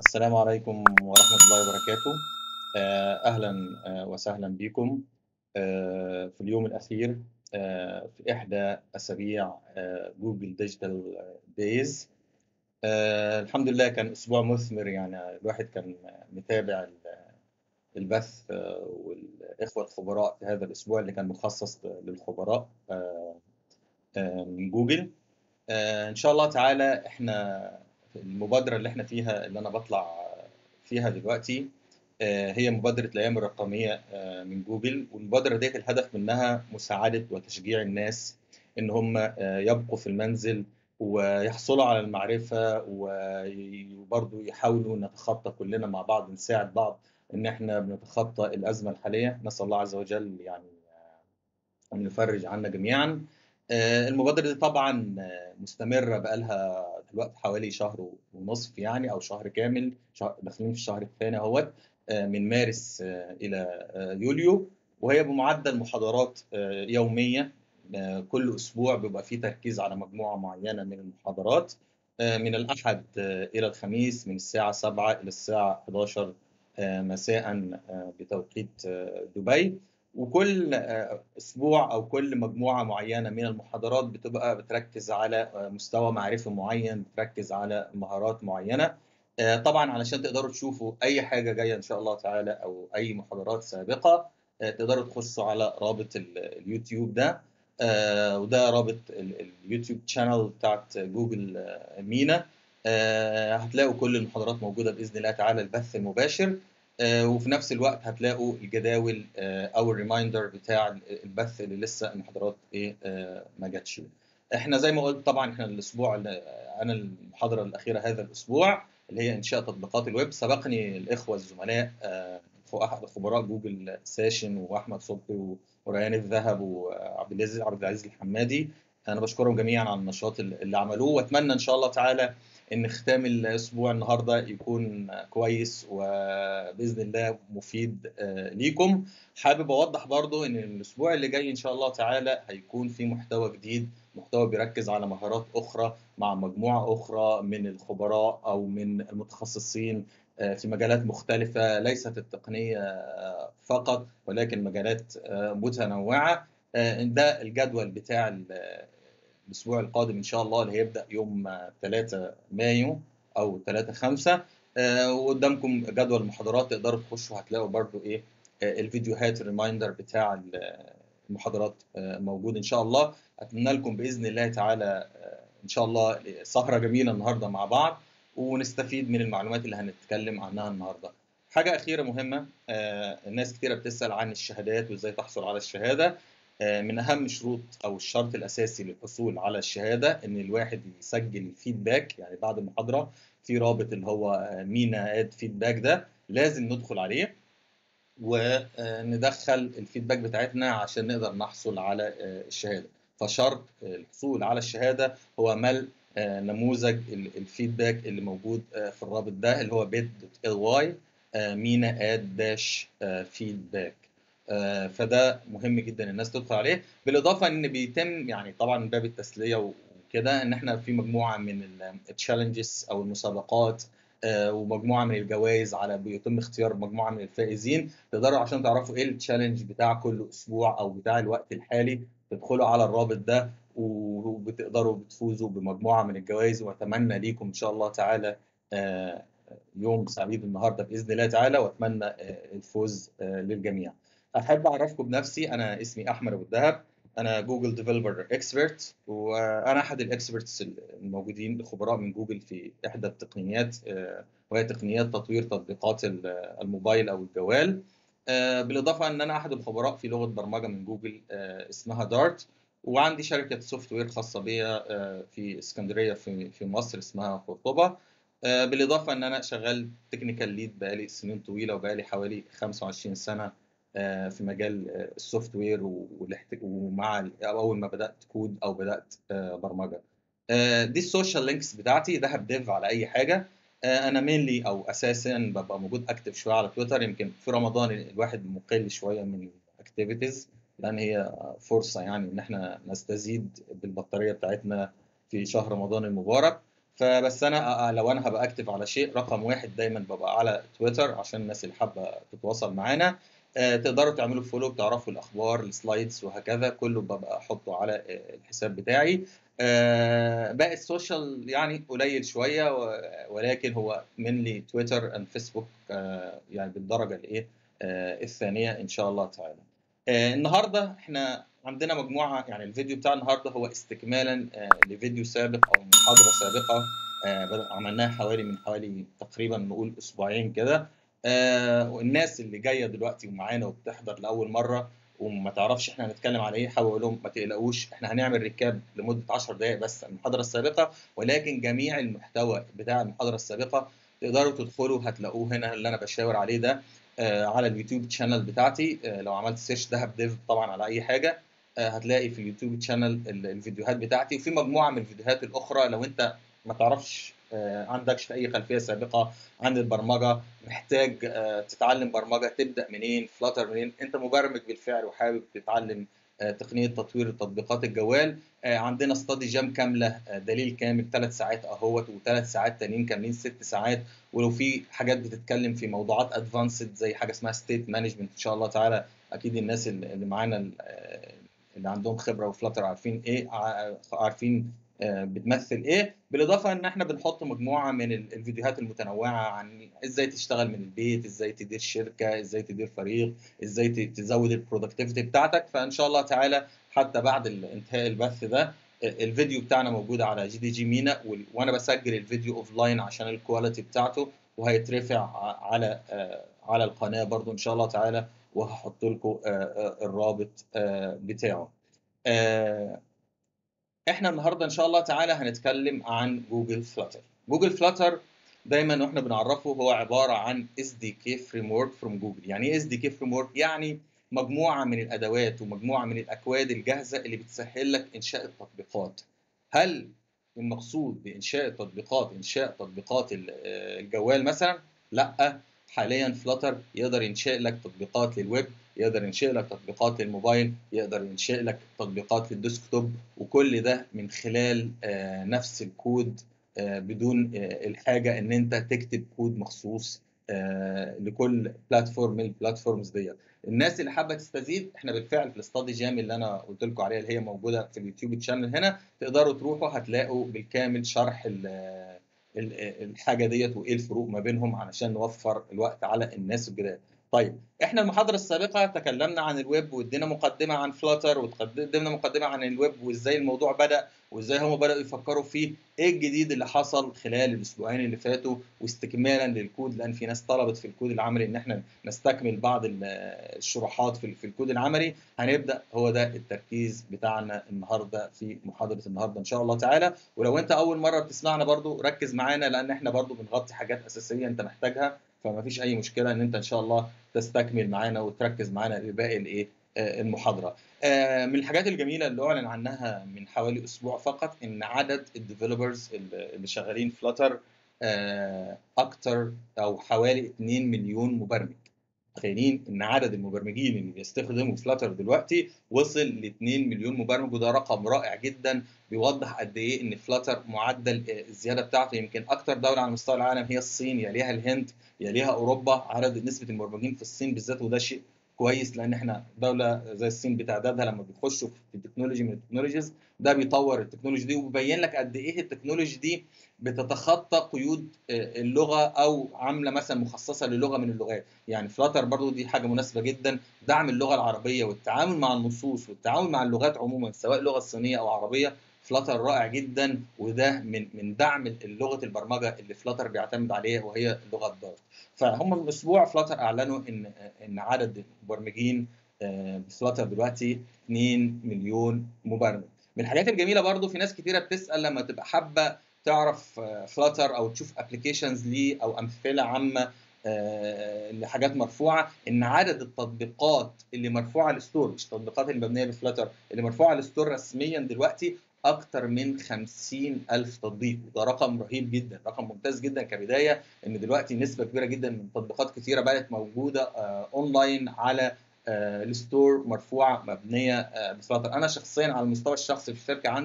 السلام عليكم ورحمة الله وبركاته آه، أهلا آه، وسهلا بكم آه، في اليوم الأخير آه، في إحدى أسابيع آه، جوجل ديجيتال دايز الحمد لله كان أسبوع مثمر يعني الواحد كان متابع ال- البث آه، والإخوة الخبراء في هذا الأسبوع اللي كان مخصص للخبراء آه، آه، من جوجل آه، ان شاء الله تعالى احنا في المبادره اللي احنا فيها اللي انا بطلع فيها دلوقتي آه، هي مبادره الايام الرقميه آه، من جوجل والمبادره ديت الهدف منها مساعده وتشجيع الناس ان هم آه، يبقوا في المنزل ويحصلوا على المعرفه وي- وبرضه يحاولوا نتخطى كلنا مع بعض نساعد بعض ان احنا بنتخطى الازمه الحاليه نسال الله عز وجل يعني أن يفرج عنا جميعا آه، المبادرة دي طبعا آه، مستمرة بقالها دلوقتي حوالي شهر ونصف يعني أو شهر كامل شهر داخلين في الشهر الثاني اهوت آه، من مارس آه، إلى آه، يوليو وهي بمعدل محاضرات آه، يومية آه، كل أسبوع بيبقى فيه تركيز على مجموعة معينة من المحاضرات آه، من الأحد آه، إلى الخميس من الساعة 7 إلى الساعة 11 آه، مساء آه، بتوقيت آه، دبي وكل آه، اسبوع او كل مجموعه معينه من المحاضرات بتبقى بتركز على آه، مستوى معرفي معين بتركز على مهارات معينه آه، طبعا علشان تقدروا تشوفوا اي حاجه جايه ان شاء الله تعالى او اي محاضرات سابقه آه، تقدروا تخشوا على رابط ال- اليوتيوب ده آه، وده رابط ال- اليوتيوب شانل بتاعت جوجل آه، مينا آه، هتلاقوا كل المحاضرات موجوده باذن الله تعالى البث المباشر آه، وفي نفس الوقت هتلاقوا الجداول آه، او الريمايندر بتاع البث اللي لسه المحاضرات ايه آه، ما جاتش احنا زي ما قلت طبعا احنا الاسبوع اللي انا المحاضره الاخيره هذا الاسبوع اللي هي انشاء تطبيقات الويب سبقني الاخوه الزملاء آه، احد خبراء جوجل ساشن واحمد صبحي وريان الذهب وعبد العزيز عبد العزيز الحمادي انا بشكرهم جميعا على النشاط اللي عملوه واتمنى ان شاء الله تعالى ان ختام الاسبوع النهارده يكون كويس وباذن الله مفيد آه، ليكم حابب اوضح برضو ان الاسبوع اللي جاي ان شاء الله تعالى هيكون في محتوى جديد محتوى بيركز على مهارات اخرى مع مجموعه اخرى من الخبراء او من المتخصصين آه، في مجالات مختلفه ليست التقنيه آه، فقط ولكن مجالات آه، متنوعه آه، ده الجدول بتاع ال- الاسبوع القادم ان شاء الله اللي هيبدا يوم آه، 3 مايو او 3 5 آه، وقدامكم جدول المحاضرات تقدروا تخشوا هتلاقوا برضو ايه آه، الفيديوهات الريمايندر بتاع ال- المحاضرات آه، موجود ان شاء الله اتمنى لكم باذن الله تعالى آه، ان شاء الله سهره جميله النهارده مع بعض ونستفيد من المعلومات اللي هنتكلم عنها النهارده حاجه اخيره مهمه آه، الناس كتيره بتسال عن الشهادات وازاي تحصل على الشهاده آه، من اهم الشروط او الشرط الاساسي للحصول على الشهاده ان الواحد يسجل فيدباك يعني بعد المحاضره في رابط اللي هو آه، مينا اد فيدباك ده لازم ندخل عليه وندخل الفيدباك بتاعتنا عشان نقدر نحصل على آه، الشهاده فشرط آه، الحصول على الشهاده هو ملء آه، نموذج ال- الفيدباك اللي موجود آه، في الرابط ده اللي هو bit.ly آه، مينا اد داش فيدباك فده مهم جدا الناس تدخل عليه بالاضافه ان بيتم يعني طبعا من باب التسليه وكده ان احنا في مجموعه من التشالنجز او المسابقات آه، ومجموعه من الجوائز على بيتم اختيار مجموعه من الفائزين تقدروا عشان تعرفوا ايه التشالنج بتاع كل اسبوع او بتاع الوقت الحالي تدخلوا على الرابط ده وبتقدروا بتفوزوا بمجموعه من الجوائز واتمنى ليكم ان شاء الله تعالى آه، يوم سعيد النهارده باذن الله تعالى واتمنى آه، الفوز آه، للجميع. احب اعرفكم بنفسي انا اسمي احمد ابو الدهب انا جوجل ديفلوبر اكسبرت وانا احد الاكسبرتس الموجودين الخبراء من جوجل في احدى التقنيات آه، وهي تقنيات تطوير تطبيقات ال- الموبايل او الجوال آه، بالاضافه ان انا احد الخبراء في لغه برمجه من جوجل آه، اسمها دارت وعندي شركه سوفت وير خاصه بيا آه، في اسكندريه في في مصر اسمها قرطبه آه، بالاضافه ان انا شغال تكنيكال ليد بقالي سنين طويله وبقالي حوالي 25 سنه آه، في مجال آه، السوفت وير والاحت- ومع ال- أو اول ما بدات كود او بدات آه، برمجه آه، دي السوشيال لينكس بتاعتي دهب ديف على اي حاجه آه، انا مينلي او اساسا ببقى موجود اكتف شويه على تويتر يمكن في رمضان الواحد مقل شويه من الاكتيفيتيز لان هي فرصه يعني ان احنا نستزيد بالبطاريه بتاعتنا في شهر رمضان المبارك فبس انا لو انا هبقى اكتف على شيء رقم واحد دايما ببقى على تويتر عشان الناس اللي حابه تتواصل معانا تقدروا تعملوا فولو بتعرفوا الاخبار السلايدز وهكذا كله ببقى احطه على الحساب بتاعي باقي السوشيال يعني قليل شويه ولكن هو منلي تويتر اند فيسبوك يعني بالدرجه الايه الثانيه ان شاء الله تعالى النهارده احنا عندنا مجموعه يعني الفيديو بتاع النهارده هو استكمالا لفيديو سابق او محاضره سابقه عملناها حوالي من حوالي تقريبا نقول اسبوعين كده والناس اللي جايه دلوقتي ومعانا وبتحضر لاول مره وما تعرفش احنا هنتكلم على ايه حاول لهم ما تقلقوش احنا هنعمل ريكاب لمده 10 دقائق بس المحاضره السابقه ولكن جميع المحتوى بتاع المحاضره السابقه تقدروا تدخلوا هتلاقوه هنا اللي انا بشاور عليه ده آه على اليوتيوب شانل بتاعتي آه لو عملت سيرش دهب ديف طبعا على اي حاجه آه هتلاقي في اليوتيوب شانل الفيديوهات بتاعتي وفي مجموعه من الفيديوهات الاخرى لو انت ما تعرفش عندكش اي خلفيه سابقه عن البرمجه محتاج تتعلم برمجه تبدا منين فلاتر منين انت مبرمج بالفعل وحابب تتعلم تقنيه تطوير تطبيقات الجوال عندنا استادي جام كامله دليل كامل ثلاث ساعات اهوت وثلاث ساعات تانيين كاملين ست ساعات ولو في حاجات بتتكلم في موضوعات ادفانسد زي حاجه اسمها ستيت مانجمنت ان شاء الله تعالى اكيد الناس اللي معانا اللي عندهم خبره وفلاتر عارفين ايه عارفين بتمثل ايه بالاضافه ان احنا بنحط مجموعه من الفيديوهات المتنوعه عن ازاي تشتغل من البيت ازاي تدير شركه ازاي تدير فريق ازاي تزود البرودكتيفيتي بتاعتك فان شاء الله تعالى حتى بعد انتهاء البث ده الفيديو بتاعنا موجود على جي دي جي مينا وانا بسجل الفيديو اوف لاين عشان الكواليتي بتاعته وهيترفع على على القناه برضو ان شاء الله تعالى وهحط لكم الرابط بتاعه احنا النهارده ان شاء الله تعالى هنتكلم عن جوجل فلاتر جوجل فلاتر دايما واحنا بنعرفه هو عباره عن اس دي كي فريم ورك فروم جوجل يعني ايه اس دي كي فريم ورك يعني مجموعه من الادوات ومجموعه من الاكواد الجاهزه اللي بتسهل لك انشاء التطبيقات هل المقصود بانشاء التطبيقات انشاء تطبيقات الجوال مثلا لا حاليا فلاتر يقدر ينشئ لك تطبيقات للويب يقدر ينشئ لك تطبيقات للموبايل يقدر ينشئ لك تطبيقات للديسكتوب وكل ده من خلال نفس الكود بدون الحاجه ان انت تكتب كود مخصوص لكل بلاتفورم من البلاتفورمز ديت الناس اللي حابه تستزيد احنا بالفعل في الاستادي جام اللي انا قلت لكم عليها اللي هي موجوده في اليوتيوب تشانل هنا تقدروا تروحوا هتلاقوا بالكامل شرح الحاجه ديت وايه الفروق ما بينهم علشان نوفر الوقت على الناس الجداد طيب احنا المحاضره السابقه تكلمنا عن الويب وادينا مقدمه عن فلاتر وقدمنا مقدمه عن الويب وازاي الموضوع بدا وازاي هم بداوا يفكروا فيه ايه الجديد اللي حصل خلال الاسبوعين اللي فاتوا واستكمالا للكود لان في ناس طلبت في الكود العملي ان احنا نستكمل بعض الشروحات في الكود العملي هنبدا هو ده التركيز بتاعنا النهارده في محاضره النهارده ان شاء الله تعالى ولو انت اول مره بتسمعنا برضو ركز معانا لان احنا برضو بنغطي حاجات اساسيه انت محتاجها فما فيش اي مشكله ان انت ان شاء الله تستكمل معانا وتركز معانا لباقي الايه المحاضره من الحاجات الجميله اللي اعلن عنها من حوالي اسبوع فقط ان عدد الديفلوبرز اللي شغالين فلاتر اكتر او حوالي 2 مليون مبرمج متخيلين ان عدد المبرمجين اللي بيستخدموا فلاتر دلوقتي وصل ل 2 مليون مبرمج وده رقم رائع جدا بيوضح قد ايه ان فلاتر معدل الزياده بتاعته يمكن اكتر دوله على مستوى العالم هي الصين يليها الهند يليها اوروبا عدد نسبه المبرمجين في الصين بالذات وده شيء كويس لان احنا دوله زي الصين بتعدادها لما بيخشوا في التكنولوجي من التكنولوجيز ده بيطور التكنولوجي دي وبيبين لك قد ايه التكنولوجي دي بتتخطى قيود اللغه او عامله مثلا مخصصه للغه من اللغات يعني فلاتر برضو دي حاجه مناسبه جدا دعم اللغه العربيه والتعامل مع النصوص والتعامل مع اللغات عموما سواء لغه صينيه او عربيه فلاتر رائع جدا وده من من دعم لغه البرمجه اللي فلاتر بيعتمد عليها وهي لغه دارت فهم من اسبوع فلاتر اعلنوا ان ان عدد المبرمجين بفلاتر دلوقتي 2 مليون مبرمج من الحاجات الجميله برضو في ناس كتيره بتسال لما تبقى حابه تعرف فلاتر او تشوف ابلكيشنز ليه او امثله عامه لحاجات مرفوعه ان عدد التطبيقات اللي مرفوعه على الستور مش التطبيقات اللي مبنيه بفلاتر اللي مرفوعه على الستور رسميا دلوقتي اكتر من 50 الف تطبيق وده رقم رهيب جدا رقم ممتاز جدا كبدايه ان دلوقتي نسبه كبيره جدا من تطبيقات كثيره بقت موجوده اونلاين على الستور مرفوعه مبنيه بفلاتر انا شخصيا على المستوى الشخصي في الشركه عندي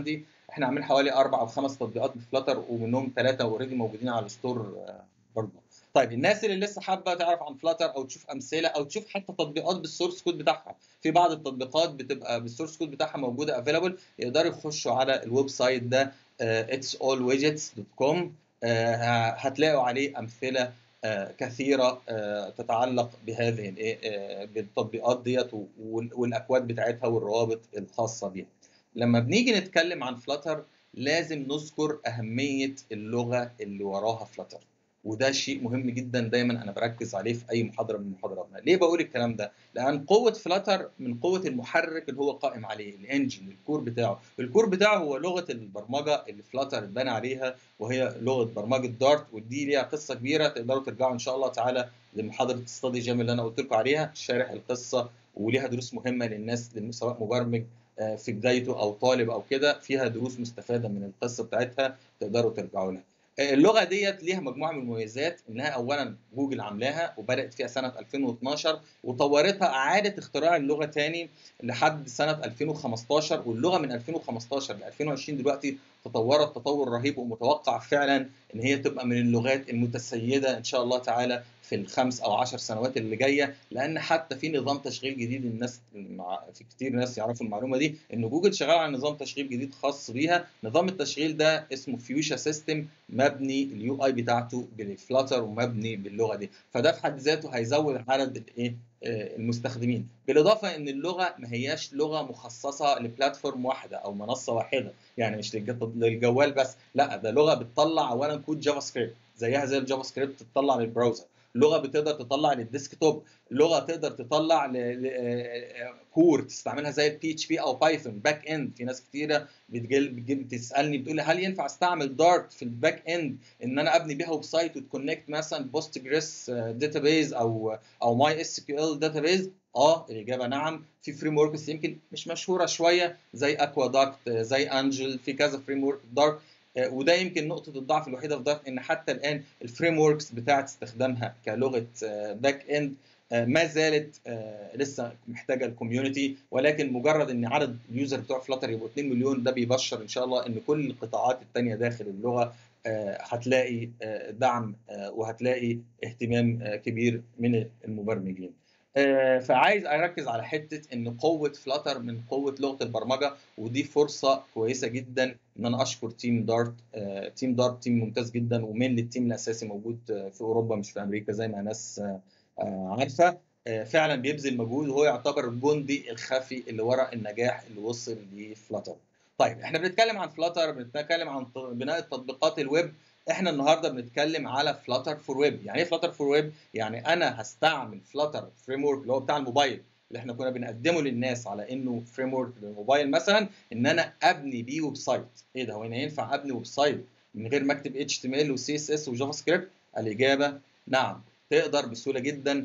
احنا عاملين حوالي اربع او خمس تطبيقات بفلاتر ومنهم ثلاثه اوريدي موجودين على الستور برضه طيب الناس اللي لسه حابه تعرف عن فلاتر او تشوف امثله او تشوف حتى تطبيقات بالسورس كود بتاعها في بعض التطبيقات بتبقى بالسورس كود بتاعها موجوده افيلابل يقدروا يخشوا على الويب سايت ده itsallwidgets.com هتلاقوا عليه امثله كثيره تتعلق بهذه الايه بالتطبيقات ديت والاكواد بتاعتها والروابط الخاصه بيها لما بنيجي نتكلم عن فلاتر لازم نذكر اهميه اللغه اللي وراها فلاتر وده شيء مهم جدا دايما انا بركز عليه في اي محاضره من محاضراتنا ليه بقول الكلام ده لان قوه فلاتر من قوه المحرك اللي هو قائم عليه الانجن الكور بتاعه الكور بتاعه هو لغه البرمجه اللي فلاتر اتبنى عليها وهي لغه برمجه دارت ودي ليها قصه كبيره تقدروا ترجعوا ان شاء الله تعالى لمحاضره ستادي جام اللي انا قلت لكم عليها شارح القصه وليها دروس مهمه للناس سواء مبرمج في بدايته او طالب او كده فيها دروس مستفاده من القصه بتاعتها تقدروا ترجعوا لها اللغه ديت ليها مجموعه من المميزات انها اولا جوجل عاملاها وبدات فيها سنه 2012 وطورتها اعاده اختراع اللغه تاني لحد سنه 2015 واللغه من 2015 ل 2020 دلوقتي تطورت تطور رهيب ومتوقع فعلا ان هي تبقى من اللغات المتسيده ان شاء الله تعالى في الخمس او عشر سنوات اللي جايه لان حتى في نظام تشغيل جديد الناس في كتير ناس يعرفوا المعلومه دي ان جوجل شغال على نظام تشغيل جديد خاص بيها نظام التشغيل ده اسمه فيوشا سيستم مبني اليو اي بتاعته بالفلاتر ومبني باللغه دي فده في حد ذاته هيزود عدد الايه المستخدمين بالاضافه ان اللغه ما هياش لغه مخصصه لبلاتفورم واحده او منصه واحده يعني مش للجوال بس لا ده لغه بتطلع اولا كود جافا سكريبت زيها زي الجافا سكريبت بتطلع للبراوزر لغه بتقدر تطلع للديسكتوب لغه تقدر تطلع كور تستعملها زي البي اتش بي او بايثون باك اند في ناس كتيره بتجيب بتسالني بتقول لي هل ينفع استعمل دارت في الباك اند ان انا ابني بيها ويب سايت وتكونكت مثلا بوست جريس داتابيز او او ماي اس كيو ال داتابيز اه الاجابه نعم في فريم وركس يمكن مش مشهوره شويه زي اكوا داكت زي انجل في كذا فريم ورك دارك وده يمكن نقطة الضعف الوحيدة في دارت إن حتى الآن الفريم وركس بتاعت استخدامها كلغة باك إند ما زالت لسه محتاجة الكوميونتي ولكن مجرد إن عدد اليوزر بتوع فلاتر يبقوا 2 مليون ده بيبشر إن شاء الله إن كل القطاعات التانية داخل اللغة هتلاقي دعم وهتلاقي اهتمام كبير من المبرمجين. فعايز اركز على حته ان قوه فلاتر من قوه لغه البرمجه ودي فرصه كويسه جدا ان انا اشكر تيم دارت تيم دارت تيم ممتاز جدا ومين التيم الاساسي موجود في اوروبا مش في امريكا زي ما ناس عارفه فعلا بيبذل مجهود وهو يعتبر الجندي الخفي اللي وراء النجاح اللي وصل لفلاتر طيب احنا بنتكلم عن فلاتر بنتكلم عن بناء تطبيقات الويب احنا النهارده بنتكلم على فلاتر فور ويب يعني ايه فلاتر فور ويب يعني انا هستعمل فلاتر فريم ورك اللي هو بتاع الموبايل اللي احنا كنا بنقدمه للناس على انه فريم ورك للموبايل مثلا ان انا ابني بيه ويب سايت ايه ده هو انا ينفع ابني ويب سايت من غير ما اكتب اتش تي ام ال وسي اس اس وجافا سكريبت الاجابه نعم تقدر بسهوله جدا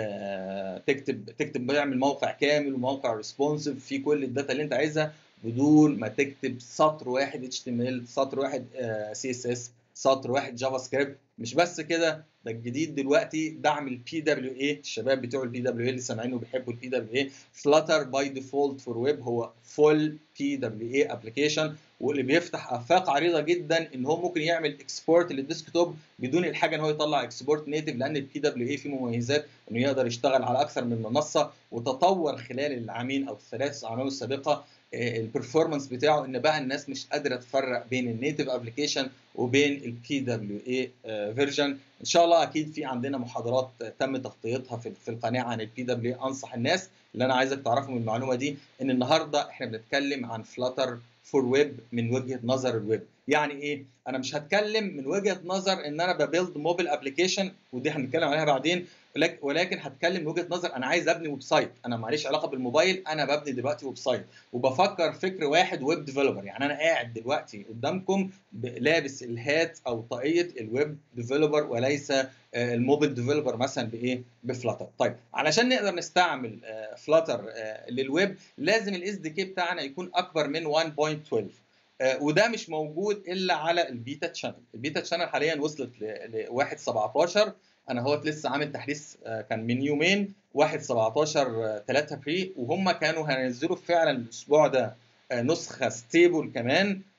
آه تكتب تكتب تعمل موقع كامل وموقع ريسبونسيف فيه كل الداتا اللي انت عايزها بدون ما تكتب سطر واحد اتش تي ام ال سطر واحد سي اس اس سطر واحد جافا سكريبت مش بس كده ده الجديد دلوقتي دعم البي دبليو اي الشباب بتوع البي دبليو اي اللي سامعينه بيحبوا البي دبليو اي فلاتر باي ديفولت فور ويب هو فول بي دبليو اي ابلكيشن واللي بيفتح افاق عريضه جدا ان هو ممكن يعمل اكسبورت للديسكتوب بدون الحاجه ان هو يطلع اكسبورت نيتف لان البي دبليو اي فيه مميزات انه يقدر يشتغل على اكثر من منصه وتطور خلال العامين او الثلاث اعوام السابقه البرفورمانس بتاعه ان بقى الناس مش قادره تفرق بين النيتف ابلكيشن وبين البي دبليو اي فيرجن ان شاء الله اكيد في عندنا محاضرات تم تغطيتها في, في القناه عن البي دبليو اي انصح الناس اللي انا عايزك تعرفوا من المعلومه دي ان النهارده احنا بنتكلم عن فلاتر فور ويب من وجهه نظر الويب يعني ايه انا مش هتكلم من وجهه نظر ان انا ببيلد موبيل ابلكيشن ودي هنتكلم عليها بعدين ولكن هتكلم من وجهه نظر انا عايز ابني ويب سايت انا معليش علاقه بالموبايل انا ببني دلوقتي ويب سايت وبفكر فكر واحد ويب ديفلوبر يعني انا قاعد دلوقتي قدامكم لابس الهات او طاقيه الويب ديفلوبر وليس الموبيل ديفلوبر مثلا بايه بفلاتر طيب علشان نقدر نستعمل فلاتر للويب لازم الاس دي كي بتاعنا يكون اكبر من 1.12 وده مش موجود الا على البيتا تشانل البيتا تشانل حاليا وصلت ل 1 17 انا هوت لسه عامل تحديث كان من يومين 1 17 3 بري وهم كانوا هينزلوا فعلا الاسبوع ده نسخه ستيبل كمان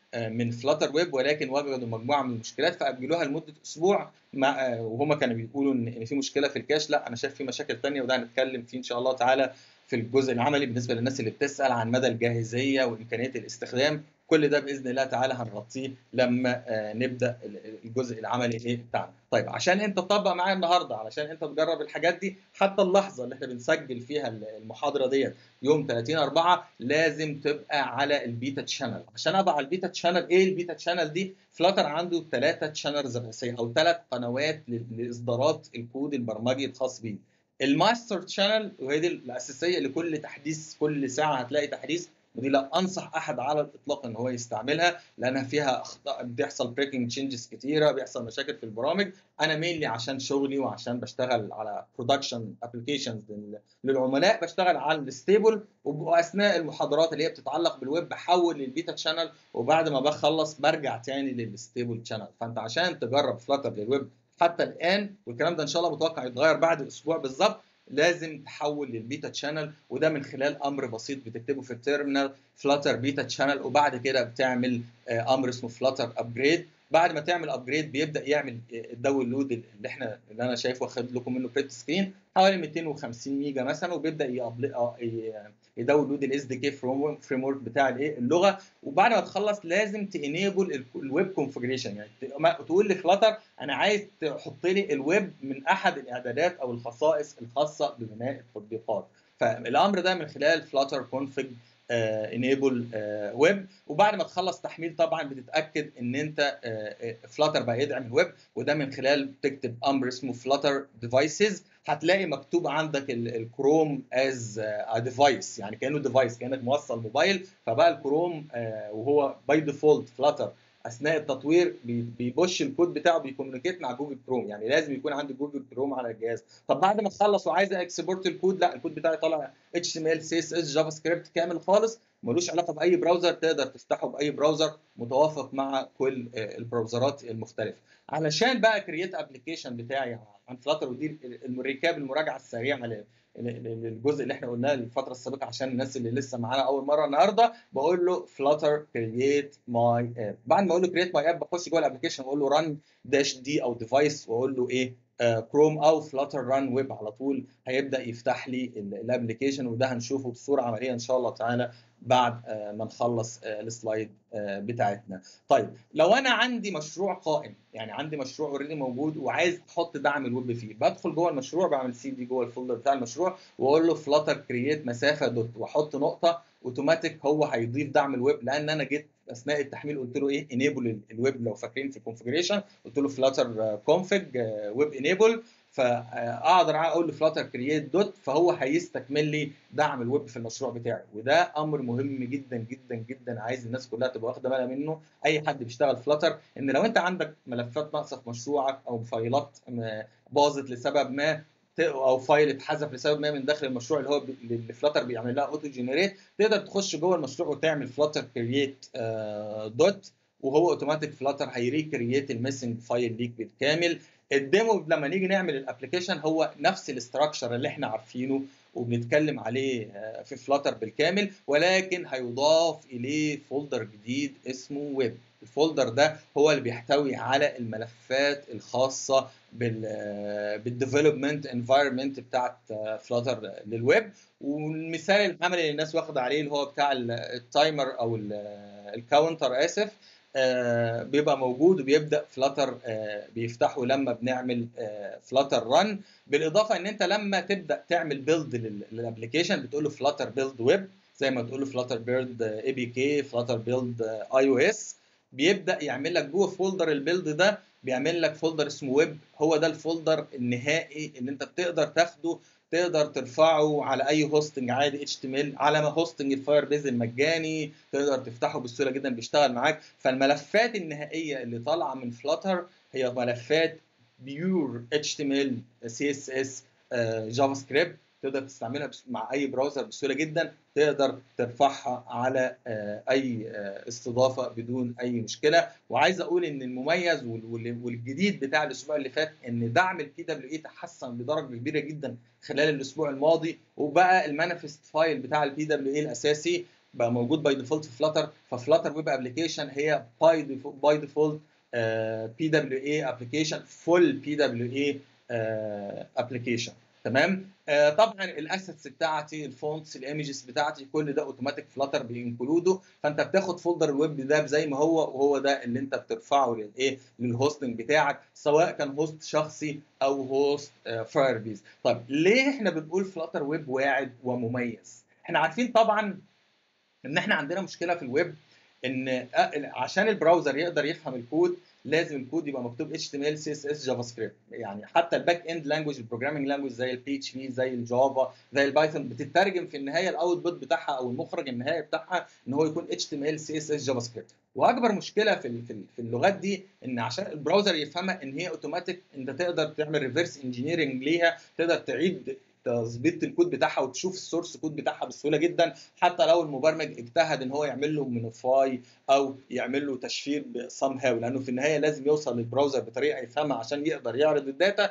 من فلاتر ويب ولكن وجدوا مجموعه من المشكلات فاجلوها لمده اسبوع مع وهم كانوا بيقولوا ان في مشكله في الكاش لا انا شايف في مشاكل ثانيه وده هنتكلم فيه ان شاء الله تعالى في الجزء العملي بالنسبه للناس اللي بتسال عن مدى الجاهزيه وامكانيه الاستخدام كل ده باذن الله تعالى هنغطيه لما نبدا الجزء العملي ايه بتاعنا طيب عشان انت تطبق معايا النهارده علشان انت تجرب الحاجات دي حتى اللحظه اللي احنا بنسجل فيها المحاضره ديت يوم 30 4 لازم تبقى على البيتا تشانل عشان ابقى على البيتا تشانل ايه البيتا تشانل دي فلاتر عنده ثلاثه تشانلز رئيسيه او ثلاث قنوات لاصدارات الكود البرمجي الخاص بيه الماستر تشانل وهي دي الاساسيه لكل تحديث كل ساعه هتلاقي تحديث ودي لا انصح احد على الاطلاق ان هو يستعملها لانها فيها اخطاء بيحصل بريكنج تشينجز كتيره بيحصل مشاكل في البرامج انا مينلي عشان شغلي وعشان بشتغل على برودكشن ابلكيشنز للعملاء بشتغل على الستيبل واثناء المحاضرات اللي هي بتتعلق بالويب بحول للبيتا تشانل وبعد ما بخلص برجع تاني للستيبل تشانل فانت عشان تجرب فلاتر للويب حتى الان والكلام ده ان شاء الله متوقع يتغير بعد اسبوع بالظبط لازم تحول للبيتا تشانل وده من خلال امر بسيط بتكتبه في التيرمينال فلاتر بيتا تشانل وبعد كده بتعمل امر اسمه فلاتر ابجريد بعد ما تعمل ابجريد بيبدا يعمل الداونلود اللي احنا اللي انا شايفه واخد لكم منه بريت سكرين حوالي 250 ميجا مثلا وبيبدا يداونلود الاس دي كي فريم ورك بتاع الايه اللغه وبعد ما تخلص لازم تانيبل الويب كونفجريشن يعني تقول لفلاتر انا عايز تحط لي الويب من احد الاعدادات او الخصائص الخاصه ببناء التطبيقات فالامر ده من خلال فلاتر كونفج انيبل ويب وبعد ما تخلص تحميل طبعا بتتاكد ان انت فلاتر بقى يدعم الويب وده من خلال تكتب امر اسمه فلاتر ديفايسز هتلاقي مكتوب عندك الكروم از ديفايس يعني كانه ديفايس كانك موصل موبايل فبقى الكروم وهو باي ديفولت فلاتر اثناء التطوير بيبوش الكود بتاعه بيكوميونيكيت مع جوجل كروم يعني لازم يكون عندي جوجل كروم على الجهاز طب بعد ما تخلص وعايز اكسبورت الكود لا الكود بتاعي طالع اتش تي ام ال سي اس اس جافا سكريبت كامل خالص ملوش علاقه باي براوزر تقدر تفتحه باي براوزر متوافق مع كل البراوزرات المختلفه علشان بقى كرييت ابلكيشن بتاعي عن فلاتر ودي الريكاب المراجعه السريعه للجزء اللي احنا قلناه الفتره السابقه عشان الناس اللي لسه معانا اول مره النهارده بقول له فلاتر كرييت ماي اب بعد ما اقول له كرييت ماي اب بخش جوه الابلكيشن واقول له ران داش دي او ديفايس واقول له ايه كروم او فلاتر ران ويب على طول هيبدا يفتح لي الابلكيشن وده هنشوفه بصوره عمليه ان شاء الله تعالى بعد ما نخلص السلايد بتاعتنا طيب لو انا عندي مشروع قائم يعني عندي مشروع اوريدي موجود وعايز احط دعم الويب فيه بدخل جوه المشروع بعمل سي دي جوه الفولدر بتاع المشروع واقول له فلاتر كرييت مسافه دوت واحط نقطه اوتوماتيك هو هيضيف دعم الويب لان انا جيت اثناء التحميل قلت له ايه انيبل الويب لو فاكرين في الكونفجريشن قلت له فلاتر كونفج ويب انيبل فاقدر اقول له فلاتر كرييت دوت فهو هيستكمل لي دعم الويب في المشروع بتاعي وده امر مهم جدا جدا جدا عايز الناس كلها تبقى واخده بالها منه اي حد بيشتغل فلاتر ان لو انت عندك ملفات ناقصه في مشروعك او فايلات باظت لسبب ما او فايل اتحذف لسبب ما من داخل المشروع اللي هو اللي فلاتر بيعمل لها اوتو جنريت تقدر تخش جوه المشروع وتعمل فلاتر كرييت دوت وهو اوتوماتيك فلاتر هيريكرييت الميسنج فايل ليك بالكامل الديمو لما نيجي نعمل الابلكيشن هو نفس الاستراكشر اللي احنا عارفينه وبنتكلم عليه في فلاتر بالكامل ولكن هيضاف اليه فولدر جديد اسمه ويب الفولدر ده هو اللي بيحتوي على الملفات الخاصه بال بالديفلوبمنت انفايرمنت بتاعت فلاتر للويب والمثال العملي اللي الناس واخده عليه اللي هو بتاع التايمر او الكاونتر اسف آه بيبقى موجود وبيبدا فلاتر آه بيفتحه لما بنعمل آه فلاتر رن بالاضافه ان انت لما تبدا تعمل بيلد للابلكيشن بتقول له فلاتر بيلد ويب زي ما تقول له فلاتر بيلد اي بي كي فلاتر بيلد اي او اس بيبدا يعمل لك جوه فولدر البيلد ده بيعمل لك فولدر اسمه ويب هو ده الفولدر النهائي اللي انت بتقدر تاخده تقدر ترفعه على اي هوستنج عادي اتش تي ام ال على ما هوستنج الفاير بيز المجاني تقدر تفتحه بسهوله جدا بيشتغل معاك فالملفات النهائيه اللي طالعه من فلاتر هي ملفات بيور اتش تي ام ال سي اس اس جافا سكريبت تقدر تستعملها مع اي براوزر بسهوله جدا تقدر ترفعها على اي استضافه بدون اي مشكله وعايز اقول ان المميز والجديد بتاع الاسبوع اللي فات ان دعم البي دبليو اي تحسن بدرجه كبيره جدا خلال الاسبوع الماضي وبقى المانيفست فايل بتاع البي دبليو اي الاساسي بقى موجود باي ديفولت في فلاتر ففلاتر ويب ابلكيشن هي باي باي ديفولت بي دبليو اي ابلكيشن فول بي دبليو اي ابلكيشن تمام آه طبعا الاسيتس بتاعتي الفونتس الايمجز بتاعتي كل ده اوتوماتيك فلاتر بينكلوده فانت بتاخد فولدر الويب ده زي ما هو وهو ده اللي انت بترفعه للايه للهوستنج بتاعك سواء كان هوست شخصي او هوست آه فاير بيز طيب ليه احنا بنقول فلاتر ويب واعد ومميز احنا عارفين طبعا ان احنا عندنا مشكله في الويب ان عشان البراوزر يقدر يفهم الكود لازم الكود يبقى مكتوب HTML CSS جافا سكريبت يعني حتى الباك اند لانجوج البروجرامينج لانجوج زي البي اتش بي زي الجافا زي البايثون بتترجم في النهايه الاوتبوت بتاعها او المخرج النهائي بتاعها ان هو يكون HTML CSS جافا سكريبت واكبر مشكله في في اللغات دي ان عشان البراوزر يفهمها ان هي اوتوماتيك انت تقدر تعمل ريفرس انجينيرنج ليها تقدر تعيد تظبيط الكود بتاعها وتشوف السورس كود بتاعها بسهوله جدا حتى لو المبرمج اجتهد ان هو يعمل له مونيفاي او يعمل له تشفير بسام هاو لانه في النهايه لازم يوصل للبراوزر بطريقه يفهمها عشان يقدر يعرض الداتا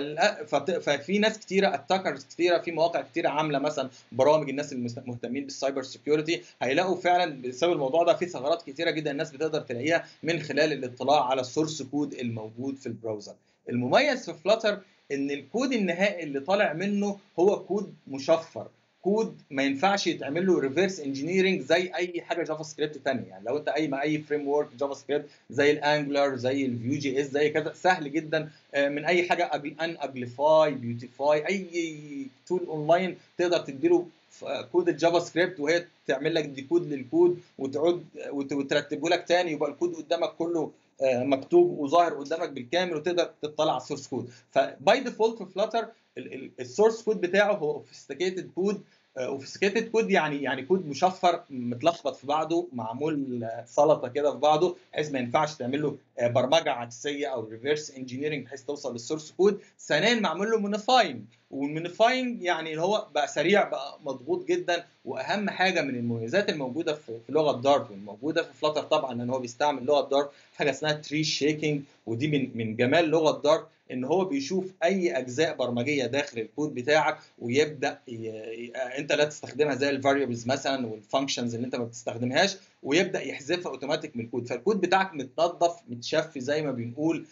ففي ناس كتيره اتاكرز كتيره في مواقع كتيره عامله مثلا برامج الناس المهتمين بالسايبر سكيورتي هيلاقوا فعلا بسبب الموضوع ده في ثغرات كتيره جدا الناس بتقدر تلاقيها من خلال الاطلاع على السورس كود الموجود في البراوزر المميز في فلاتر ان الكود النهائي اللي طالع منه هو كود مشفر كود ما ينفعش يتعمل له ريفرس انجينيرنج زي اي حاجه جافا سكريبت ثانيه يعني لو انت اي ما اي فريم ورك جافا سكريبت زي الانجلر زي الفيو جي اس زي كذا سهل جدا من اي حاجه ان اجليفاي بيوتيفاي اي تول اونلاين تقدر تديله كود الجافا سكريبت وهي تعمل لك ديكود للكود وتعود وترتبه لك تاني يبقى الكود قدامك كله مكتوب وظاهر قدامك بالكامل وتقدر تطلع على السورس كود فباي ديفولت في فلاتر السورس كود بتاعه هو اوفيستيكيتد كود اوفيستيكيتد كود يعني يعني كود مشفر متلخبط في بعضه معمول سلطه كده في بعضه بحيث ما ينفعش تعمل له برمجه عكسيه او ريفرس انجينيرنج بحيث توصل للسورس كود ثانيا معمول له مونيفاينج والمونيفاينج يعني اللي هو بقى سريع بقى مضغوط جدا واهم حاجه من المميزات الموجوده في, في لغه دارت والموجوده في فلاتر طبعا ان هو بيستعمل لغه دارت حاجه اسمها تري شيكينج ودي من من جمال لغه دارت ان هو بيشوف اي اجزاء برمجيه داخل الكود بتاعك ويبدا ي... ي... انت لا تستخدمها زي الفاريبلز مثلا والفانكشنز اللي انت ما بتستخدمهاش ويبدا يحذفها اوتوماتيك من الكود فالكود بتاعك متنظف متشفي زي ما بنقول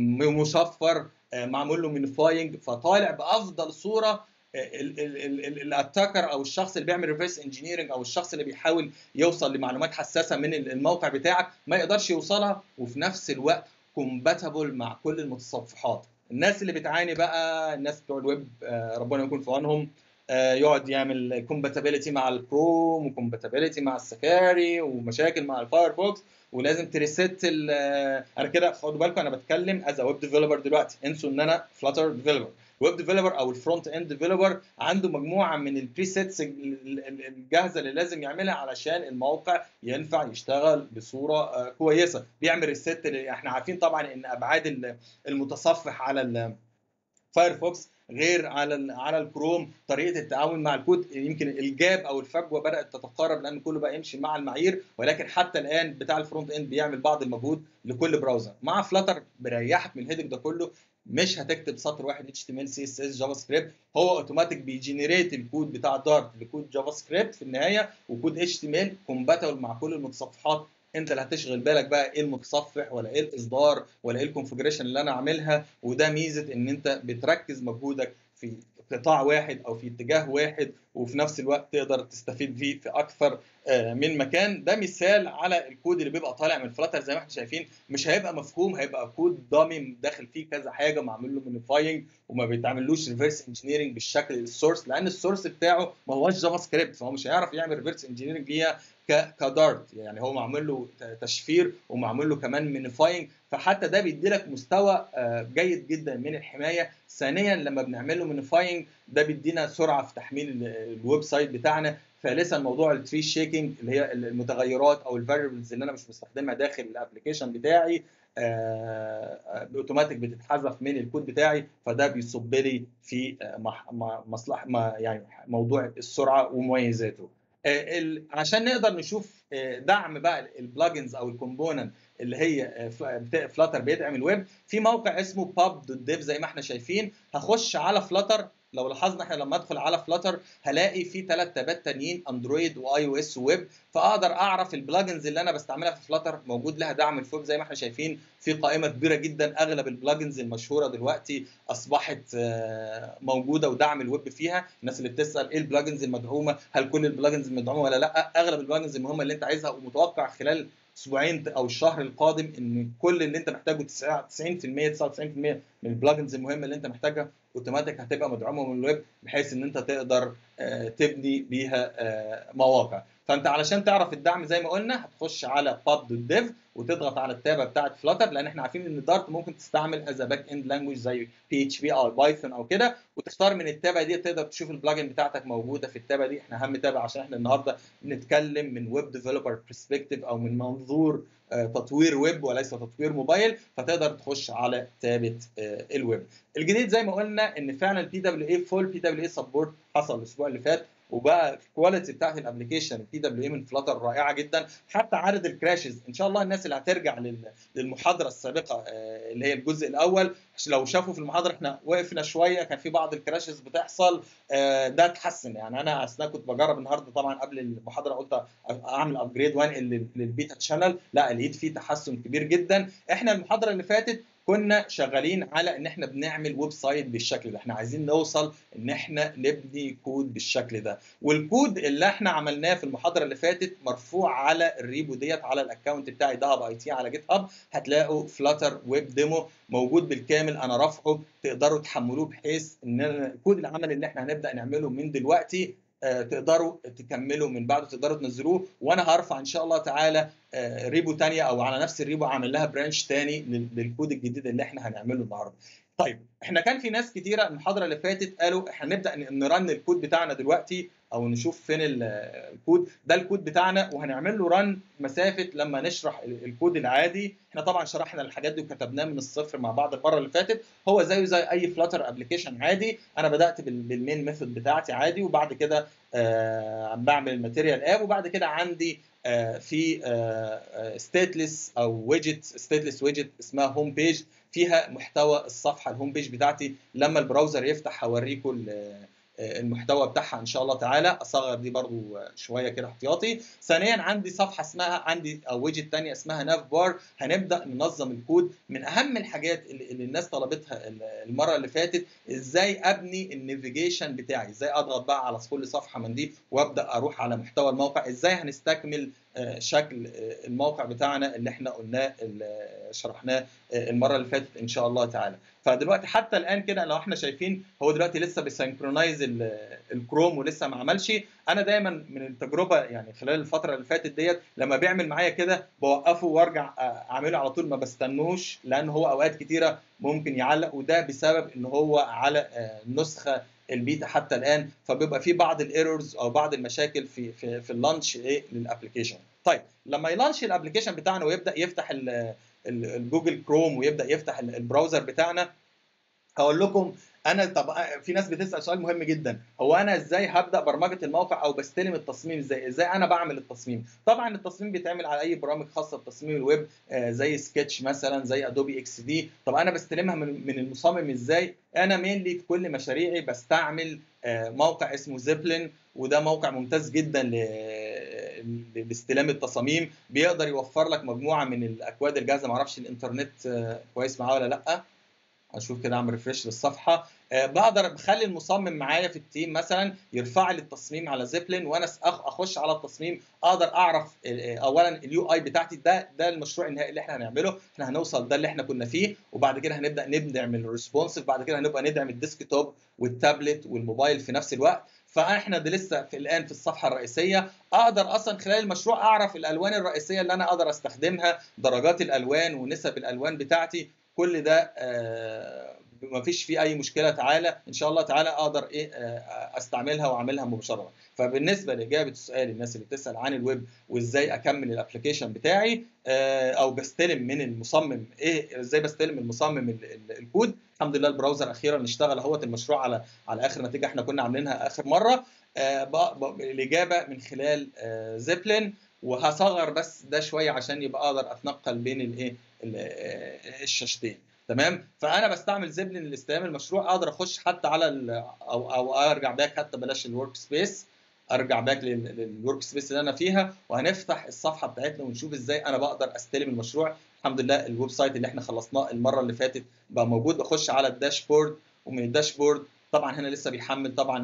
مصفر معمول له مينيفاينج فطالع بافضل صوره الاتاكر او الشخص اللي بيعمل ريفرس انجينيرنج او الشخص اللي بيحاول يوصل لمعلومات حساسه من الموقع بتاعك ما يقدرش يوصلها وفي نفس الوقت كومباتبل مع كل المتصفحات الناس اللي بتعاني بقى الناس بتوع الويب ربنا يكون في عونهم يقعد يعمل كومباتيبلتي مع الكروم وكومباتيبلتي مع السفاري ومشاكل مع الفايرفوكس ولازم تريست انا كده خدوا بالكم انا بتكلم از ويب ديفلوبر دلوقتي انسوا ان انا فلاتر ديفلوبر ويب ديفلوبر او الفرونت اند ديفلوبر عنده مجموعه من البريسيتس الجاهزه اللي لازم يعملها علشان الموقع ينفع يشتغل بصوره كويسه بيعمل ريست احنا عارفين طبعا ان ابعاد المتصفح على الفايرفوكس غير على على الكروم طريقه التعامل مع الكود يمكن الجاب او الفجوه بدات تتقارب لان كله بقى يمشي مع المعايير ولكن حتى الان بتاع الفرونت اند بيعمل بعض المجهود لكل براوزر مع فلاتر بيريحك من الهيدك ده كله مش هتكتب سطر واحد اتش تي ام ال سي اس اس جافا سكريبت هو اوتوماتيك بيجنريت الكود بتاع دارت لكود جافا سكريبت في النهايه وكود اتش تي ام ال كومباتبل مع كل المتصفحات انت اللي هتشغل بالك بقى ايه المتصفح ولا ايه الاصدار ولا ايه الكونفجريشن اللي انا عاملها وده ميزه ان انت بتركز مجهودك في قطاع واحد او في اتجاه واحد وفي نفس الوقت تقدر تستفيد فيه في اكثر من مكان ده مثال على الكود اللي بيبقى طالع من فلاتر زي ما احنا شايفين مش هيبقى مفهوم هيبقى كود دامي داخل فيه كذا حاجه معمول له مونيفاينج وما بيتعملوش ريفرس انجينيرنج بالشكل السورس لان السورس بتاعه ما هوش جافا سكريبت فهو مش هيعرف يعمل ريفرس انجينيرنج ليها كدارت يعني هو معمول له تشفير ومعمول له كمان مينيفاينج فحتى ده بيدي لك مستوى جيد جدا من الحمايه ثانيا لما بنعمل له مينيفاينج ده بيدينا سرعه في تحميل الويب سايت بتاعنا ثالثا موضوع التري شيكينج اللي هي المتغيرات او الفاريبلز اللي انا مش مستخدمها داخل الابلكيشن بتاعي اوتوماتيك بتتحذف من الكود بتاعي فده بيصب لي في مصلحه يعني موضوع السرعه ومميزاته عشان نقدر نشوف دعم بقى البلجنز او الكومبوننت اللي هي فلاتر بيدعم الويب في موقع اسمه pub.dev زي ما احنا شايفين هخش على فلاتر لو لاحظنا احنا لما ادخل على فلاتر هلاقي في ثلاث تابات تانيين اندرويد واي او اس ويب فاقدر اعرف البلجنز اللي انا بستعملها في فلاتر موجود لها دعم في ويب زي ما احنا شايفين في قائمه كبيره جدا اغلب البلجنز المشهوره دلوقتي اصبحت موجوده ودعم الويب فيها الناس اللي بتسال ايه البلجنز المدعومه هل كل البلجنز مدعومه ولا لا اغلب البلجنز المهمه اللي انت عايزها ومتوقع خلال اسبوعين او الشهر القادم ان كل اللي انت محتاجه 90% 99% من البلجنز المهمه اللي انت محتاجها اوتوماتيك هتبقى مدعومه من الويب بحيث ان انت تقدر تبني بيها مواقع فانت علشان تعرف الدعم زي ما قلنا هتخش على pub.dev وتضغط على التابه بتاعه فلاتر لان احنا عارفين ان دارت ممكن تستعمل از باك اند لانجوج زي بي اتش بي او بايثون او كده وتختار من التابه دي تقدر تشوف البلجن بتاعتك موجوده في التابه دي احنا اهم تابه عشان احنا النهارده بنتكلم من ويب ديفلوبر برسبكتيف او من منظور تطوير ويب وليس تطوير موبايل فتقدر تخش على تابه الويب الجديد زي ما قلنا ان فعلا البي دبليو اي فول بي دبليو اي سبورت حصل الاسبوع اللي فات وبقى الكواليتي بتاعت الابلكيشن البي دبليو اي من فلاتر رائعه جدا حتى عدد الكراشز ان شاء الله الناس اللي هترجع للمحاضره السابقه اللي هي الجزء الاول لو شافوا في المحاضره احنا وقفنا شويه كان في بعض الكراشز بتحصل ده اتحسن يعني انا اثناء كنت بجرب النهارده طبعا قبل المحاضره قلت اعمل ابجريد وانقل للبيتا تشانل لا لقيت فيه تحسن كبير جدا احنا المحاضره اللي فاتت كنا شغالين على ان احنا بنعمل ويب سايت بالشكل ده احنا عايزين نوصل ان احنا نبني كود بالشكل ده والكود اللي احنا عملناه في المحاضره اللي فاتت مرفوع على الريبو ديت على الاكونت بتاعي دهب اي تي على جيت هاب هتلاقوا فلاتر ويب ديمو موجود بالكامل انا رافعه تقدروا تحملوه بحيث ان كود العمل اللي احنا هنبدا نعمله من دلوقتي تقدروا تكملوا من بعده تقدروا تنزلوه وانا هرفع ان شاء الله تعالى ريبو تانية او على نفس الريبو اعمل لها برانش تاني للكود الجديد اللي احنا هنعمله النهارده. طيب احنا كان في ناس كتيره المحاضره اللي فاتت قالوا احنا نبدا نرن الكود بتاعنا دلوقتي او نشوف فين الكود ده الكود بتاعنا وهنعمل له رن مسافه لما نشرح الكود العادي احنا طبعا شرحنا الحاجات دي وكتبناه من الصفر مع بعض المره اللي فاتت هو زيه زي اي فلاتر ابلكيشن عادي انا بدات بالمين ميثود بتاعتي عادي وبعد كده آه بعمل الماتيريال اب وبعد كده عندي آه في ستيتلس آه او ويدجت ستيتلس ويدجت اسمها هوم بيج فيها محتوى الصفحه الهوم بيج بتاعتي لما البراوزر يفتح هوريكم المحتوى بتاعها ان شاء الله تعالى اصغر دي برضو شويه كده احتياطي ثانيا عندي صفحه اسمها عندي او ويدجت ثانيه اسمها ناف بار هنبدا ننظم الكود من اهم الحاجات اللي, اللي الناس طلبتها المره اللي فاتت ازاي ابني النافيجيشن بتاعي ازاي اضغط بقى على كل صفحه من دي وابدا اروح على محتوى الموقع ازاي هنستكمل شكل الموقع بتاعنا اللي احنا قلناه اللي شرحناه المره اللي فاتت ان شاء الله تعالى فدلوقتي حتى الان كده لو احنا شايفين هو دلوقتي لسه بيسنكرونايز الكروم ولسه ما عملش انا دايما من التجربه يعني خلال الفتره اللي فاتت ديت لما بيعمل معايا كده بوقفه وارجع اعمله على طول ما بستنوش لان هو اوقات كتيره ممكن يعلق وده بسبب ان هو على النسخه البيتا حتى الان فبيبقى في بعض الايرورز او بعض المشاكل في في في اللانش ايه للابلكيشن طيب لما يلانش الابلكيشن بتاعنا ويبدا يفتح الجوجل كروم ويبدا يفتح البراوزر بتاعنا هقول لكم انا طب في ناس بتسال سؤال مهم جدا هو انا ازاي هبدا برمجه الموقع او بستلم التصميم ازاي ازاي انا بعمل التصميم طبعا التصميم بيتعمل على اي برامج خاصه بتصميم الويب زي سكتش مثلا زي ادوبي اكس دي طب انا بستلمها من من المصمم ازاي انا مينلي في كل مشاريعي بستعمل موقع اسمه زيبلين وده موقع ممتاز جدا لاستلام التصاميم بيقدر يوفر لك مجموعه من الاكواد الجاهزه معرفش الانترنت كويس معاه ولا لا اشوف كده اعمل ريفرش للصفحه أه بقدر بخلي المصمم معايا في التيم مثلا يرفع لي التصميم على زيبلين وانا اخش على التصميم اقدر اعرف اولا اليو اي بتاعتي ده ده المشروع النهائي اللي احنا هنعمله احنا هنوصل ده اللي احنا كنا فيه وبعد كده هنبدا ندعم الريسبونسيف بعد كده هنبقى ندعم الديسك توب والتابلت والموبايل في نفس الوقت فاحنا ده لسه في الان في الصفحه الرئيسيه اقدر اصلا خلال المشروع اعرف الالوان الرئيسيه اللي انا اقدر استخدمها درجات الالوان ونسب الالوان بتاعتي كل ده آه ما فيش فيه اي مشكله تعالى ان شاء الله تعالى اقدر ايه آه استعملها واعملها مباشره فبالنسبه لاجابه السؤال الناس اللي بتسال عن الويب وازاي اكمل الابلكيشن بتاعي آه او بستلم من المصمم ايه ازاي بستلم المصمم الكود الحمد لله البراوزر اخيرا اشتغل اهوت المشروع على على اخر نتيجه احنا كنا عاملينها اخر مره الاجابه من خلال زيبلين وهصغر بس ده شويه عشان يبقى اقدر اتنقل بين الايه الشاشتين تمام فانا بستعمل زبلين لاستلام المشروع اقدر اخش حتى على او او ارجع باك حتى بلاش الورك سبيس ارجع باك للورك سبيس اللي انا فيها وهنفتح الصفحه بتاعتنا ونشوف ازاي انا بقدر استلم المشروع الحمد لله الويب سايت اللي احنا خلصناه المره اللي فاتت بقى موجود بخش على الداشبورد ومن الداشبورد طبعا هنا لسه بيحمل طبعا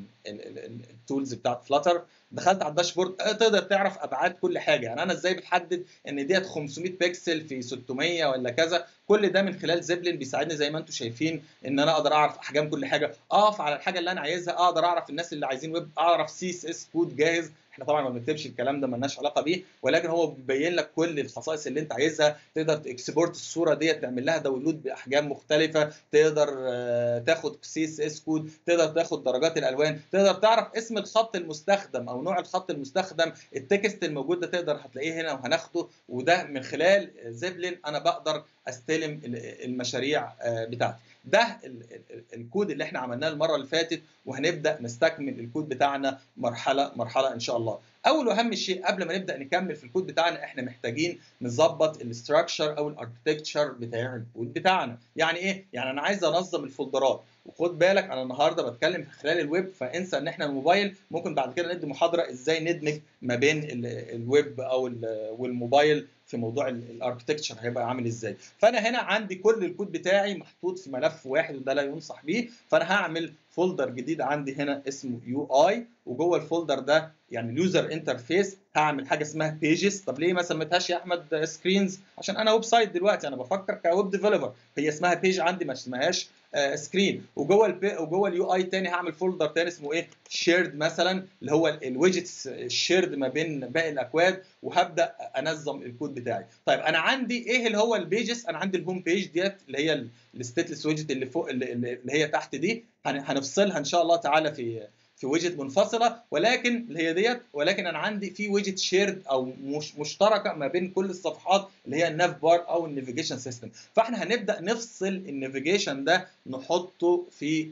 التولز بتاعت فلاتر دخلت على الداشبورد تقدر تعرف ابعاد كل حاجه يعني انا ازاي بتحدد ان ديت 500 بكسل في 600 ولا كذا كل ده من خلال زبلين بيساعدني زي ما انتم شايفين ان انا اقدر اعرف احجام كل حاجه اقف على الحاجه اللي انا عايزها اقدر اعرف الناس اللي عايزين ويب اعرف سي اس اس كود جاهز احنا طبعا ما بنكتبش الكلام ده مالناش علاقه بيه ولكن هو بيبين لك كل الخصائص اللي انت عايزها تقدر تكسبورت الصوره ديت تعمل لها داونلود باحجام مختلفه تقدر تاخد سي اس اس كود تقدر تاخد درجات الالوان تقدر تعرف اسم الخط المستخدم او نوع الخط المستخدم التكست الموجود ده تقدر هتلاقيه هنا وهناخده وده من خلال زبلين انا بقدر استلم المشاريع بتاعتي ده الكود اللي احنا عملناه المره اللي فاتت وهنبدا نستكمل الكود بتاعنا مرحله مرحله ان شاء الله اول واهم شيء قبل ما نبدا نكمل في الكود بتاعنا احنا محتاجين نظبط الاستراكشر او الاركتكتشر بتاع الكود بتاعنا يعني ايه يعني انا عايز انظم الفولدرات وخد بالك انا النهارده بتكلم في خلال الويب فانسى ان احنا الموبايل ممكن بعد كده ندي محاضره ازاي ندمج ما بين الويب او والموبايل في موضوع الاركتكتشر هيبقى عامل ازاي فانا هنا عندي كل الكود بتاعي محطوط في ملف واحد وده لا ينصح بيه فانا هعمل فولدر جديد عندي هنا اسمه يو اي وجوه الفولدر ده يعني اليوزر انترفيس هعمل حاجه اسمها بيجز طب ليه ما سميتهاش يا احمد سكرينز عشان انا ويب سايت دلوقتي انا بفكر كويب ديفلوبر هي اسمها بيج عندي ما اسمهاش سكرين وجوه البي وجوه اليو اي تاني هعمل فولدر تاني اسمه ايه شيرد مثلا اللي هو الويدجتس الشيرد ما بين باقي الاكواد وهبدا انظم الكود بتاعي طيب انا عندي ايه اللي هو البيجز انا عندي الهوم بيج ديت اللي هي الستيتلس ويدجت اللي فوق اللي, اللي هي تحت دي هنفصلها ان شاء الله تعالى في في ويدجت منفصله ولكن اللي هي ديت ولكن انا عندي في ويدجت شيرد او مش مشتركه ما بين كل الصفحات اللي هي الناف بار او النافيجيشن سيستم فاحنا هنبدا نفصل النافيجيشن ده نحطه في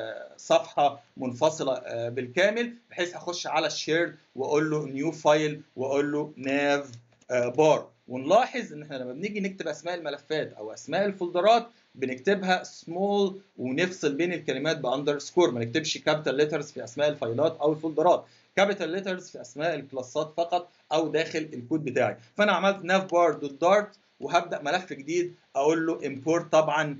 صفحه منفصله بالكامل بحيث اخش على الشيرد واقول له نيو فايل واقول له ناف بار ونلاحظ ان احنا لما بنيجي نكتب اسماء الملفات او اسماء الفولدرات بنكتبها سمول ونفصل بين الكلمات باندرسكور ما نكتبش كابيتال ليترز في اسماء الفايلات او الفولدرات كابيتال ليترز في اسماء الكلاسات فقط او داخل الكود بتاعي فانا عملت ناف بار دوت دارت وهبدا ملف جديد اقول له امبورت طبعا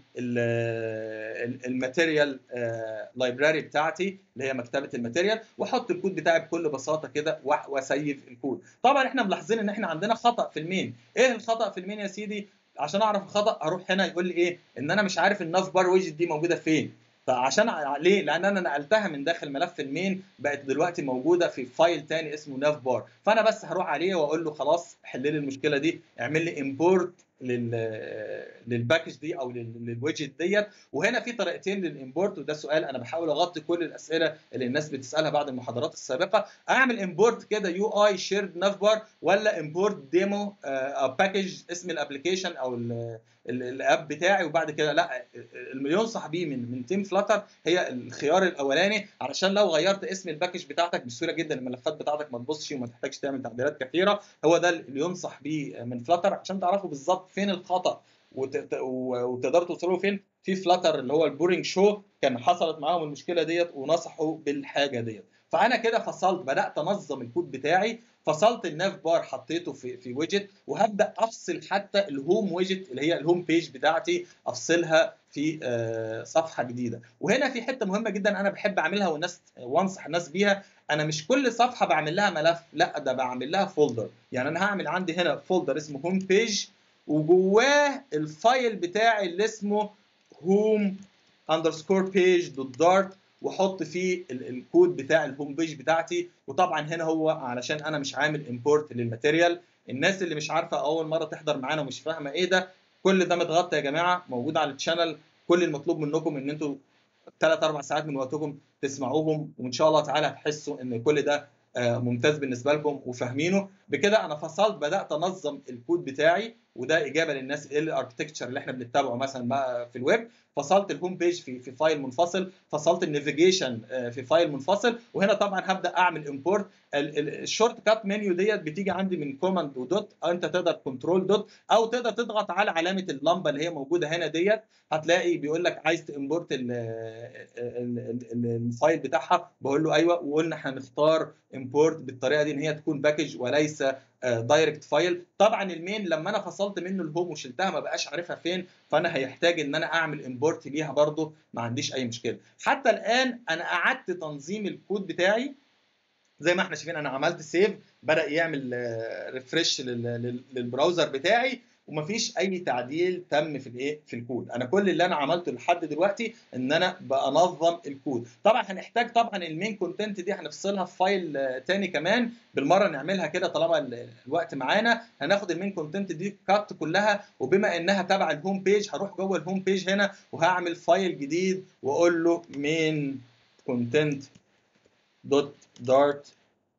الماتيريال لايبراري بتاعتي اللي هي مكتبه الماتيريال واحط الكود بتاعي بكل بساطه كده واسيف الكود طبعا احنا ملاحظين ان احنا عندنا خطا في المين ايه الخطا في المين يا سيدي عشان اعرف الخطا اروح هنا يقول لي ايه ان انا مش عارف الناف بار ويجت دي موجوده فين فعشان ليه؟ لان انا نقلتها من داخل ملف المين بقت دلوقتي موجوده في فايل تاني اسمه ناف بار فانا بس هروح عليه واقول له خلاص حل لي المشكله دي اعمل لي امبورت لل للباكج دي او للويدجت ديت وهنا في طريقتين للامبورت وده سؤال انا بحاول اغطي كل الاسئله اللي الناس بتسالها بعد المحاضرات السابقه اعمل امبورت كده يو اي شيرد ناف بار ولا امبورت ديمو او باكج اسم الابلكيشن او الاب بتاعي وبعد كده لا اللي ينصح بيه من من تيم فلاتر هي الخيار الاولاني علشان لو غيرت اسم الباكج بتاعتك بسهوله جدا الملفات بتاعتك ما تبصش وما تحتاجش تعمل تعديلات كثيره هو ده اللي ينصح بيه من فلاتر عشان تعرفوا بالظبط فين الخطا وتقدروا توصلوا فين في فلاتر اللي هو البورينج شو كان حصلت معاهم المشكله ديت ونصحوا بالحاجه ديت فانا كده فصلت بدات انظم الكود بتاعي فصلت الناف بار حطيته في في ويدجت وهبدا افصل حتى الهوم ويدجت اللي هي الهوم بيج بتاعتي افصلها في صفحه جديده وهنا في حته مهمه جدا انا بحب اعملها والناس وانصح الناس بيها انا مش كل صفحه بعمل لها ملف لا ده بعمل لها فولدر يعني انا هعمل عندي هنا فولدر اسمه هوم بيج وجواه الفايل بتاعي اللي اسمه هوم اندرسكور بيج دوت دارت واحط فيه الكود بتاع الهوم بيج بتاعتي وطبعا هنا هو علشان انا مش عامل امبورت للماتيريال الناس اللي مش عارفه اول مره تحضر معانا ومش فاهمه ايه ده كل ده متغطى يا جماعه موجود على الشانل كل المطلوب منكم ان انتوا ثلاث اربع ساعات من وقتكم تسمعوهم وان شاء الله تعالى هتحسوا ان كل ده ممتاز بالنسبه لكم وفاهمينه بكده انا فصلت بدات انظم الكود بتاعي وده اجابه للناس ايه الاركتكتشر اللي احنا بنتبعه مثلا في الويب فصلت الهوم بيج في في فايل منفصل فصلت النافيجيشن في فايل منفصل وهنا طبعا هبدا اعمل امبورت الشورت كات منيو ديت بتيجي عندي من كوماند ودوت انت تقدر كنترول دوت او تقدر تضغط على علامه اللمبه اللي هي موجوده هنا ديت هتلاقي بيقول لك عايز تمبورت الفايل بتاعها بقول له ايوه وقلنا هنختار امبورت بالطريقه دي ان هي تكون باكج وليس دايركت فايل طبعا المين لما انا فصلت منه الهوم وشلتها ما بقاش عارفها فين فانا هيحتاج ان انا اعمل امبورت ليها برده ما عنديش اي مشكله حتى الان انا قعدت تنظيم الكود بتاعي زي ما احنا شايفين انا عملت سيف بدا يعمل ريفرش للبراوزر بتاعي ومفيش اي تعديل تم في الايه في الكود انا كل اللي انا عملته لحد دلوقتي ان انا بنظم الكود طبعا هنحتاج طبعا المين كونتنت دي هنفصلها في فايل تاني كمان بالمره نعملها كده طالما الوقت معانا هناخد المين كونتنت دي كات كلها وبما انها تبع الهوم بيج هروح جوه الهوم بيج هنا وهعمل فايل جديد واقول له مين كونتنت دوت دارت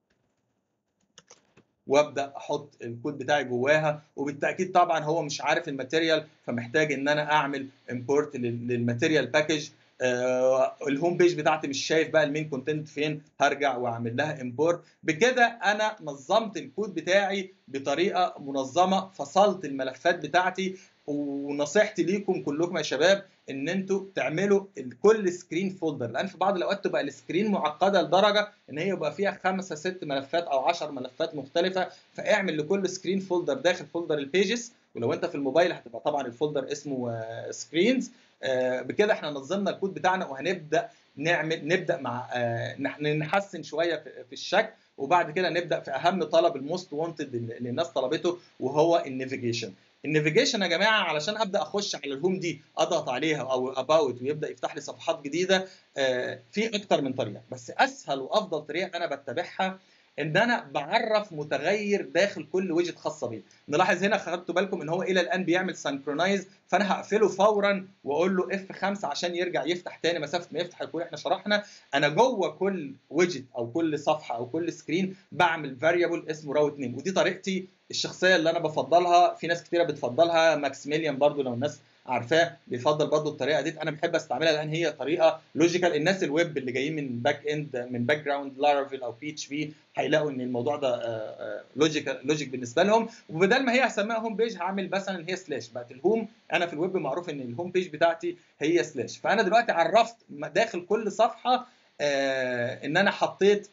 وابدا احط الكود بتاعي جواها وبالتاكيد طبعا هو مش عارف الماتيريال فمحتاج ان انا اعمل امبورت للماتيريال باكج آه الهوم بيج بتاعتي مش شايف بقى المين كونتنت فين هرجع واعمل لها امبورت بكده انا نظمت الكود بتاعي بطريقه منظمه فصلت الملفات بتاعتي ونصيحتي ليكم كلكم يا شباب ان انتوا تعملوا كل سكرين فولدر لان في بعض الاوقات تبقى السكرين معقده لدرجه ان هي يبقى فيها خمسه ست ملفات او 10 ملفات مختلفه فاعمل لكل سكرين فولدر داخل فولدر البيجز ولو انت في الموبايل هتبقى طبعا الفولدر اسمه سكرينز بكده احنا نظمنا الكود بتاعنا وهنبدا نعمل نبدا مع نحسن شويه في الشكل وبعد كده نبدا في اهم طلب الموست وانتد اللي الناس طلبته وهو النافيجيشن النافيجيشن يا جماعه علشان ابدا اخش على الهوم دي اضغط عليها او اباوت ويبدا يفتح لي صفحات جديده في اكتر من طريقه بس اسهل وافضل طريقه انا بتبعها ان انا بعرف متغير داخل كل ويجت خاصه بيه نلاحظ هنا خدتوا بالكم ان هو الى الان بيعمل سنكرونايز فانا هقفله فورا واقول له اف 5 عشان يرجع يفتح تاني مسافه ما يفتح يكون احنا شرحنا انا جوه كل ويجت او كل صفحه او كل سكرين بعمل فاريبل اسمه راوت نيم ودي طريقتي الشخصيه اللي انا بفضلها في ناس كتيره بتفضلها ماكسيميليان برضو لو الناس عارفاه بيفضل برضو الطريقه دي انا بحب استعملها لان هي طريقه لوجيكال الناس الويب اللي جايين من باك اند من باك جراوند لارافيل او بي اتش بي هيلاقوا ان الموضوع ده لوجيكال لوجيك بالنسبه لهم وبدل ما هي هسميها هوم بيج هعمل مثلا هي سلاش بقت الهوم انا في الويب معروف ان الهوم بيج بتاعتي هي سلاش فانا دلوقتي عرفت داخل كل صفحه ان انا حطيت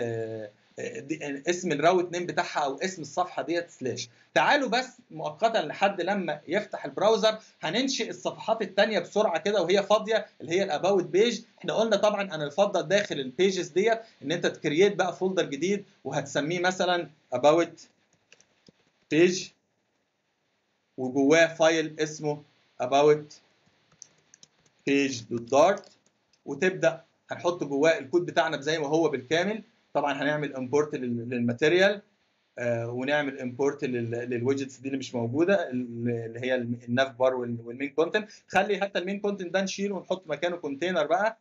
اسم الراوت نيم بتاعها او اسم الصفحه ديت سلاش تعالوا بس مؤقتا لحد لما يفتح البراوزر هننشئ الصفحات الثانيه بسرعه كده وهي فاضيه اللي هي الاباوت بيج احنا قلنا طبعا انا يفضل داخل البيجز ديت ان انت تكريت بقى فولدر جديد وهتسميه مثلا اباوت بيج وجواه فايل اسمه about page dart وتبدا هنحط جواه الكود بتاعنا زي ما هو بالكامل طبعا هنعمل امبورت للماتيريال آه ونعمل امبورت للويدجتس دي اللي مش موجوده اللي هي الناف بار والمين كونتنت خلي حتى المين كونتنت ده نشيله ونحط مكانه كونتينر بقى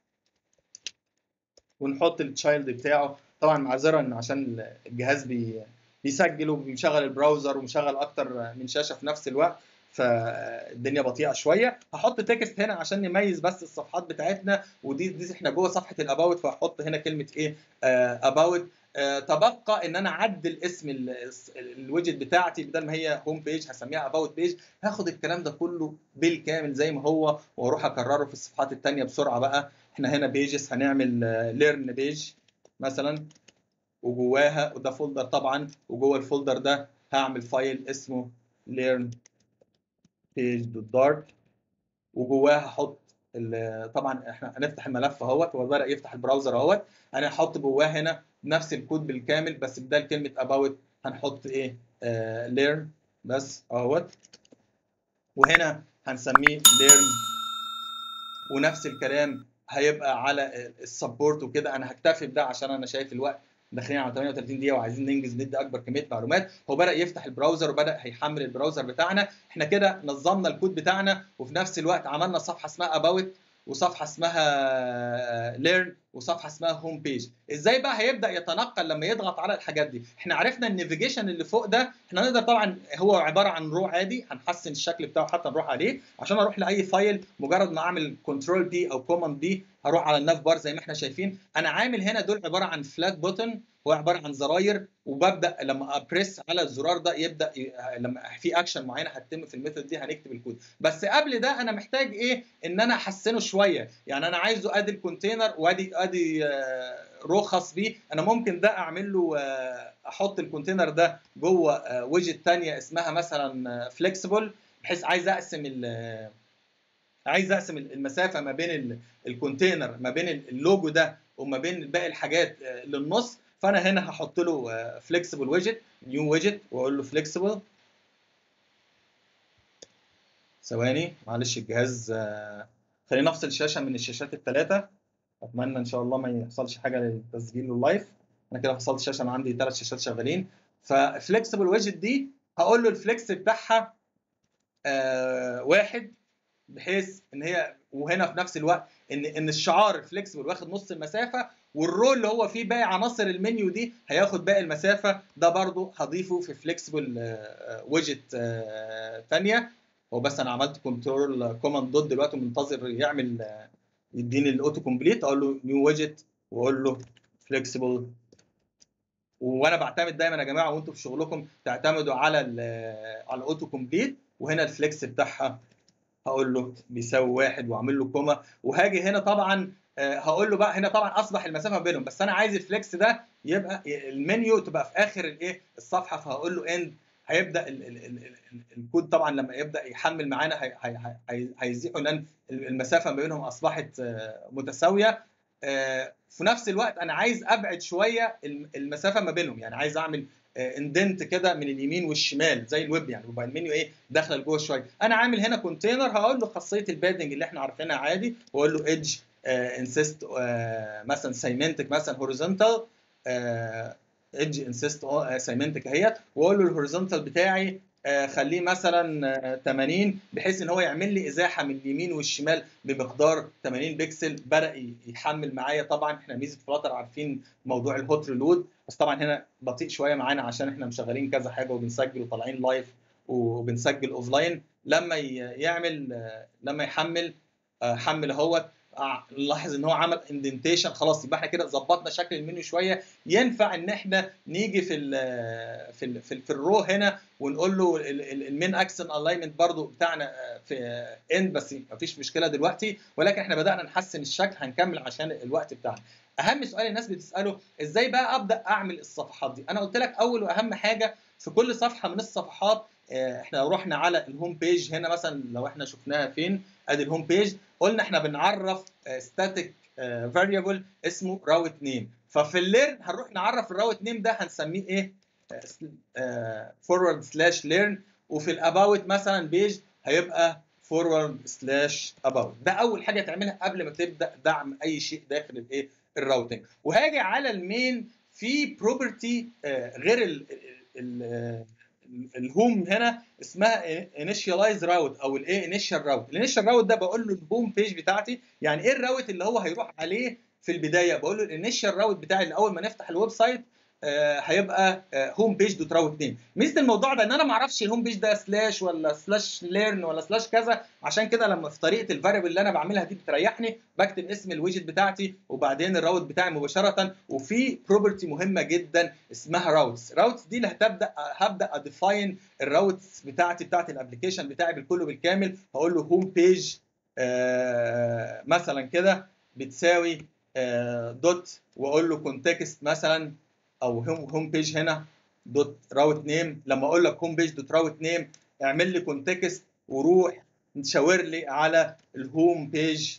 ونحط التشايلد بتاعه طبعا معذرا عشان الجهاز بي بيسجل وبيشغل البراوزر ومشغل اكتر من شاشه في نفس الوقت فالدنيا بطيئه شويه هحط تكست هنا عشان نميز بس الصفحات بتاعتنا ودي دي احنا جوه صفحه الاباوت فهحط هنا كلمه ايه اباوت آه تبقى ان انا اعدل اسم الويدجت بتاعتي بدل ما هي هوم بيج هسميها اباوت بيج هاخد الكلام ده كله بالكامل زي ما هو واروح اكرره في الصفحات الثانيه بسرعه بقى احنا هنا بيجز هنعمل ليرن بيج مثلا وجواها وده فولدر طبعا وجوه الفولدر ده هعمل فايل اسمه learn page.dart وجواه هحط طبعا احنا هنفتح الملف اهوت هو بدا يفتح البراوزر اهوت انا هحط جواه هنا نفس الكود بالكامل بس بدل كلمه about هنحط ايه آه learn بس اهوت وهنا هنسميه learn ونفس الكلام هيبقى على السبورت وكده انا هكتفي بده عشان انا شايف الوقت داخلين على 38 دقيقه وعايزين ننجز ندي اكبر كميه معلومات هو بدا يفتح البراوزر وبدا هيحمل البراوزر بتاعنا احنا كده نظمنا الكود بتاعنا وفي نفس الوقت عملنا صفحه اسمها اباوت وصفحه اسمها ليرن وصفحه اسمها هوم بيج ازاي بقى هيبدا يتنقل لما يضغط على الحاجات دي احنا عرفنا النافيجيشن اللي فوق ده احنا نقدر طبعا هو عباره عن رو عادي هنحسن الشكل بتاعه حتى نروح عليه عشان اروح لاي فايل مجرد ما اعمل كنترول بي او كوماند بي هروح على الناف بار زي ما احنا شايفين انا عامل هنا دول عباره عن فلات بوتن هو عباره عن زراير وببدا لما ابريس على الزرار ده يبدا ي... لما في اكشن معينه هتتم في الميثود دي هنكتب الكود بس قبل ده انا محتاج ايه ان انا احسنه شويه يعني انا عايزه ادي الكونتينر وادي ادي رو خاص بيه انا ممكن ده اعمل له احط الكونتينر ده جوه ويجت ثانيه اسمها مثلا فليكسيبل بحيث عايز اقسم عايز اقسم المسافه ما بين الكونتينر ما بين اللوجو ده وما بين باقي الحاجات للنص فانا هنا هحط له فليكسيبل ويجت نيو ويجت واقول له فليكسيبل ثواني معلش الجهاز خلينا نفصل الشاشه من الشاشات الثلاثه اتمنى ان شاء الله ما يحصلش حاجه للتسجيل اللايف انا كده فصلت الشاشه انا عندي ثلاث شاشات شغالين ففليكسيبل ويجت دي هقول له الفليكس بتاعها آه واحد بحيث ان هي وهنا في نفس الوقت ان ان الشعار الفليكسبل واخد نص المسافه والرول اللي هو فيه باقي عناصر المنيو دي هياخد باقي المسافه ده برضو هضيفه في فليكسبل ويجت ثانيه هو بس انا عملت كنترول كوماند دوت دلوقتي منتظر يعمل يديني الاوتو كومبليت اقول له نيو ويجت واقول له فليكسبل وانا بعتمد دايما يا جماعه وانتم في شغلكم تعتمدوا على على الاوتو كومبليت وهنا الفليكس بتاعها هقول له بيساوي واحد واعمل له كوما وهاجي هنا طبعا هقول له بقى هنا طبعا اصبح المسافه بينهم بس انا عايز الفليكس ده يبقى المنيو تبقى في اخر الايه الصفحه فهقول له اند هيبدا ال ال ال ال الكود طبعا لما يبدا يحمل معانا هي هي هي هيزيحوا لان المسافه ما بينهم اصبحت متساويه في نفس الوقت انا عايز ابعد شويه المسافه ما بينهم يعني عايز اعمل اندنت كده من اليمين والشمال زي الويب يعني يبقى المنيو ايه داخله لجوه شويه انا عامل هنا كونتينر هقول له خاصيه البادنج اللي احنا عارفينها عادي واقول له ايدج انسيست مثلا سيمنتك مثلا هوريزونتال ايدج انسيست سيمنتك اهيت واقول له الهوريزونتال بتاعي خليه مثلا 80 بحيث ان هو يعمل لي ازاحه من اليمين والشمال بمقدار 80 بكسل بدا يحمل معايا طبعا احنا ميزه فلاتر عارفين موضوع الهوت ريلود بس طبعا هنا بطيء شويه معانا عشان احنا مشغلين كذا حاجه وبنسجل وطالعين لايف وبنسجل اوف لاين لما يعمل لما يحمل حمل اهوت نلاحظ ان هو عمل اندنتيشن خلاص يبقى احنا كده ظبطنا شكل المنيو شويه ينفع ان احنا نيجي في ال في ال في, ال في الرو هنا ونقول له المين اكسن الاينمنت برضو بتاعنا في اند بس مفيش مشكله دلوقتي ولكن احنا بدانا نحسن الشكل هنكمل عشان الوقت بتاعنا اهم سؤال الناس بتساله ازاي بقى ابدا اعمل الصفحات دي انا قلت لك اول واهم حاجه في كل صفحه من الصفحات احنا لو رحنا على الهوم بيج هنا مثلا لو احنا شفناها فين ادي الهوم بيج قلنا احنا بنعرف ستاتيك فاريبل اسمه راوت نيم ففي الليرن هنروح نعرف الراوت نيم ده هنسميه ايه فورورد سلاش ليرن وفي الاباوت مثلا بيج هيبقى فورورد سلاش اباوت ده اول حاجه تعملها قبل ما تبدا دعم اي شيء داخل الايه الراوتنج وهاجي على المين في بروبرتي غير ال ال الهوم هنا اسمها انيشيالايز راوت او الايه انيشال راوت الانيشال راوت ده بقول له الهوم بيج بتاعتي يعني ايه الراوت اللي هو هيروح عليه في البدايه بقول له الانيشال راوت بتاعي اللي اول ما نفتح الويب سايت آه هيبقى هوم بيج دوت راوت نيم ميزه الموضوع ده ان انا ما اعرفش الهوم بيج ده سلاش ولا سلاش ليرن ولا سلاش كذا عشان كده لما في طريقه الفاريبل اللي انا بعملها دي بتريحني بكتب اسم الويجت بتاعتي وبعدين الراوت بتاعي مباشره وفي بروبرتي مهمه جدا اسمها راوتس راوتس دي اللي هتبدا هبدا اديفاين الراوتس بتاعتي بتاعت الابلكيشن بتاعي بالكل وبالكامل هقول له هوم بيج آه مثلا كده بتساوي آه دوت واقول له كونتكست مثلا او هوم هوم بيج هنا دوت راوت نيم لما اقول لك هوم بيج دوت راوت نيم اعمل لي كونتكست وروح تشاور لي على الهوم بيج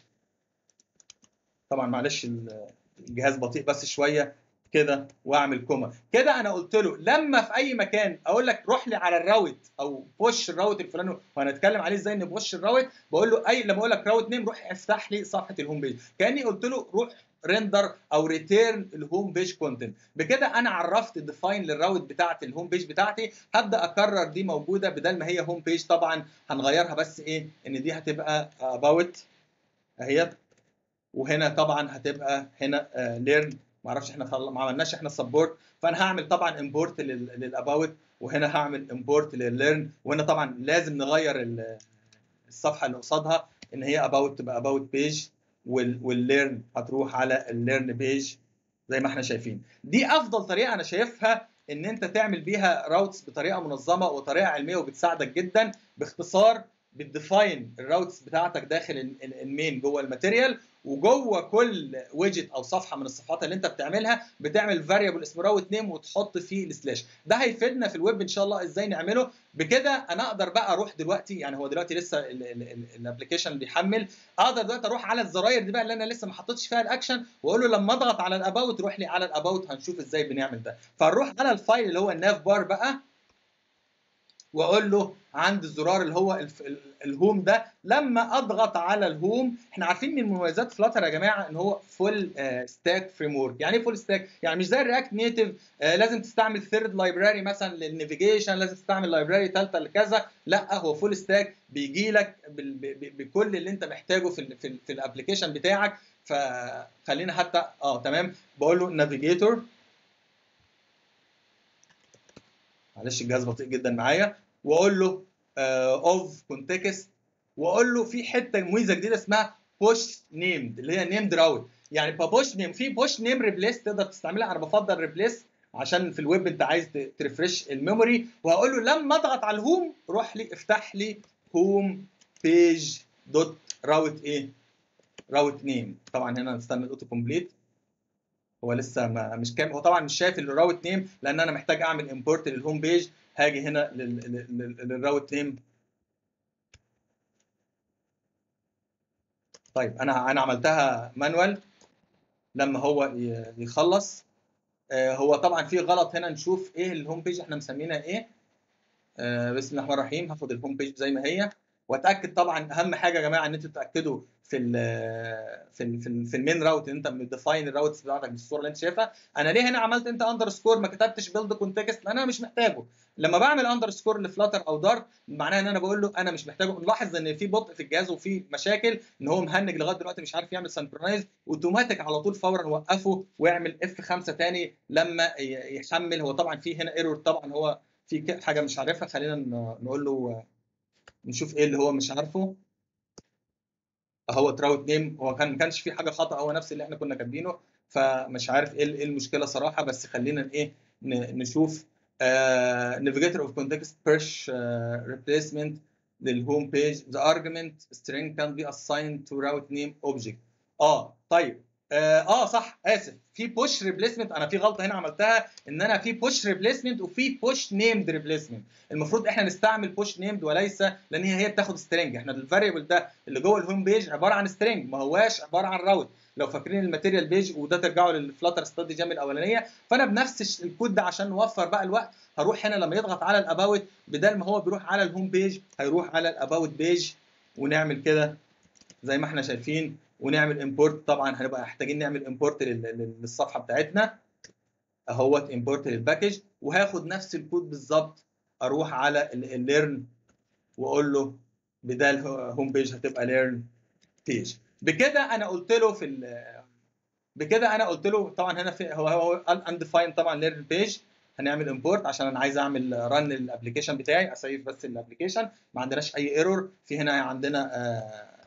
طبعا معلش الجهاز بطيء بس شويه كده واعمل كوما كده انا قلت له لما في اي مكان اقول لك روح لي على الراوت او بوش الراوت الفلاني وهنتكلم عليه ازاي نبوش الراوت بقول له اي لما اقول لك راوت نيم روح افتح لي صفحه الهوم بيج كاني قلت له روح ريندر او ريتيرن الهوم بيج كونتنت بكده انا عرفت ديفاين للراوت بتاعت الهوم بيج بتاعتي هبدا اكرر دي موجوده بدل ما هي هوم بيج طبعا هنغيرها بس ايه ان دي هتبقى اباوت اهيت وهنا طبعا هتبقى هنا ليرن ما اعرفش احنا خل... ما عملناش احنا سبورت فانا هعمل طبعا امبورت للاباوت وهنا هعمل امبورت للليرن وهنا طبعا لازم نغير الصفحه اللي قصادها ان هي اباوت تبقى اباوت بيج والليرن هتروح على الليرن بيج زي ما احنا شايفين دي افضل طريقه انا شايفها ان انت تعمل بيها راوتس بطريقه منظمه وطريقه علميه وبتساعدك جدا باختصار بتديفاين الراوتس بتاعتك داخل المين جوه الماتيريال وجوه كل ويدجت او صفحه من الصفحات اللي انت بتعملها بتعمل فاريبل اسمه راوت نيم وتحط فيه السلاش ده هيفيدنا في الويب ان شاء الله ازاي نعمله بكده انا اقدر بقى اروح دلوقتي يعني هو دلوقتي لسه الابلكيشن بيحمل اقدر دلوقتي اروح على الزراير دي بقى اللي انا لسه ما حطيتش فيها الاكشن واقول له لما اضغط على الاباوت روح لي على الاباوت هنشوف ازاي بنعمل ده فنروح على الفايل اللي هو الناف بار بقى واقول له عند الزرار اللي هو الهوم ده لما اضغط على الهوم احنا عارفين من مميزات فلاتر يا جماعه ان هو فول ستاك فريم ورك يعني ايه فول ستاك يعني مش زي الرياكت نيتف آه لازم تستعمل ثيرد لايبراري مثلا للنافيجيشن لازم تستعمل لايبراري ثالثه لكذا لا هو فول ستاك بيجي لك بكل اللي انت محتاجه في ال في, ال في الابلكيشن بتاعك فخلينا حتى اه تمام بقول له نافيجيتور معلش الجهاز بطيء جدا معايا واقول له اوف كونتكست واقول له في حته ميزه جديده اسمها بوش نيمد اللي هي نيمد راوت يعني بوش نيم في بوش نيم ريبليس تقدر تستعملها انا بفضل ريبليس عشان في الويب انت عايز ترفرش الميموري وهقول له لما اضغط على الهوم روح لي افتح لي هوم بيج دوت راوت ايه راوت نيم طبعا هنا نستنى الاوتو كومبليت هو لسه ما مش كام هو طبعا مش شايف الراوت نيم لان انا محتاج اعمل امبورت للهوم بيج هاجي هنا للراوت نيم طيب انا انا عملتها مانوال لما هو يخلص هو طبعا في غلط هنا نشوف ايه الهوم بيج احنا مسمينها ايه بسم الله الرحمن الرحيم هاخد الهوم بيج زي ما هي واتاكد طبعا اهم حاجه يا جماعه ان انتوا تتاكدوا في ال في ال في, ال في المين راوت ان انت مديفاين الراوتس بتاعتك بالصوره اللي انت شايفها انا ليه هنا عملت انت اندرسكور ما كتبتش بيلد كونتكست لان انا مش محتاجه لما بعمل اندرسكور لفلاتر او دارت معناها ان انا بقول له انا مش محتاجه نلاحظ ان في بطء في الجهاز وفي مشاكل ان هو مهنج لغايه دلوقتي مش عارف يعمل سنكرونايز اوتوماتيك على طول فورا وقفه واعمل اف 5 تاني لما يحمل هو طبعا في هنا ايرور طبعا هو في حاجه مش عارفها خلينا نقول له نشوف ايه اللي هو مش عارفه هو تراوت نيم هو كان ما كانش في حاجه خطا هو نفس اللي احنا كنا كاتبينه فمش عارف ايه المشكله صراحه بس خلينا ايه نشوف نافيجيتور اوف كونتكست بيرش ريبليسمنت للهوم بيج the argument string can be assigned to route name object اه طيب اه, آه صح اسف في بوش ريبليسمنت انا في غلطه هنا عملتها ان انا في بوش ريبليسمنت وفي بوش نيمد ريبليسمنت المفروض احنا نستعمل بوش نيمد وليس لان هي هي بتاخد سترينج احنا الفاريبل ده اللي جوه الهوم بيج عباره عن سترينج ما هواش عباره عن راوت لو فاكرين الماتيريال بيج وده ترجعوا للفلاتر ستادي جام الاولانيه فانا بنفس الكود ده عشان نوفر بقى الوقت هروح هنا لما يضغط على الاباوت بدل ما هو بيروح على الهوم بيج هيروح على الاباوت بيج ونعمل كده زي ما احنا شايفين ونعمل امبورت طبعا هنبقى محتاجين نعمل امبورت للصفحه بتاعتنا اهوت امبورت للباكج وهاخد نفس الكود بالظبط اروح على الليرن واقول له بدال هوم بيج هتبقى ليرن بيج بكده انا قلت له في بكده انا قلت له طبعا هنا في هو هو انديفاين طبعا ليرن بيج هنعمل امبورت عشان انا عايز اعمل رن الابلكيشن بتاعي اسيف بس الابلكيشن ما عندناش اي ايرور في هنا عندنا آه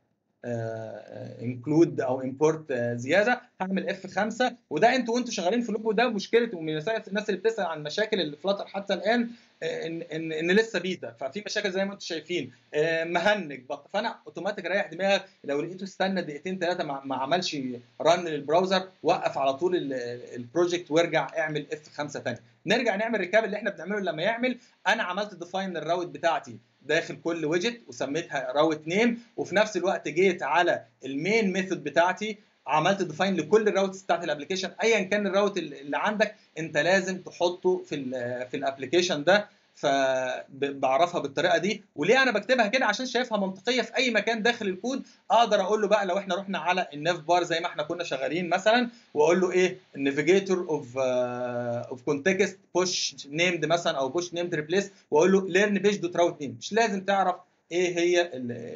انكلود او امبورت زياده هعمل اف 5 وده انتوا وانتوا شغالين في لوب وده مشكله ومن الناس اللي بتسال عن مشاكل الفلاتر حتى الان ان ان, إن لسه بيتا ففي مشاكل زي ما انتم شايفين مهنج بط فانا اوتوماتيك ريح دماغك لو لقيته استنى دقيقتين ثلاثه ما عملش رن للبراوزر وقف على طول البروجكت وارجع اعمل اف 5 ثاني نرجع نعمل ريكاب اللي احنا بنعمله لما يعمل انا عملت ديفاين الراوت بتاعتي داخل كل ويدجت وسميتها راوت نيم وفي نفس الوقت جيت على المين ميثود بتاعتي عملت ديفاين لكل الراوتس بتاعت الابلكيشن ايا كان الراوت اللي عندك انت لازم تحطه في ال في الابلكيشن ده فبعرفها بالطريقه دي وليه انا بكتبها كده عشان شايفها منطقيه في اي مكان داخل الكود اقدر اقول له بقى لو احنا رحنا على الناف بار زي ما احنا كنا شغالين مثلا واقول له ايه النافيجيتور اوف اوف كونتكست بوش نيمد مثلا او بوش نيمد ريبليس واقول له ليرن بيج دوت راوت نيم مش لازم تعرف ايه هي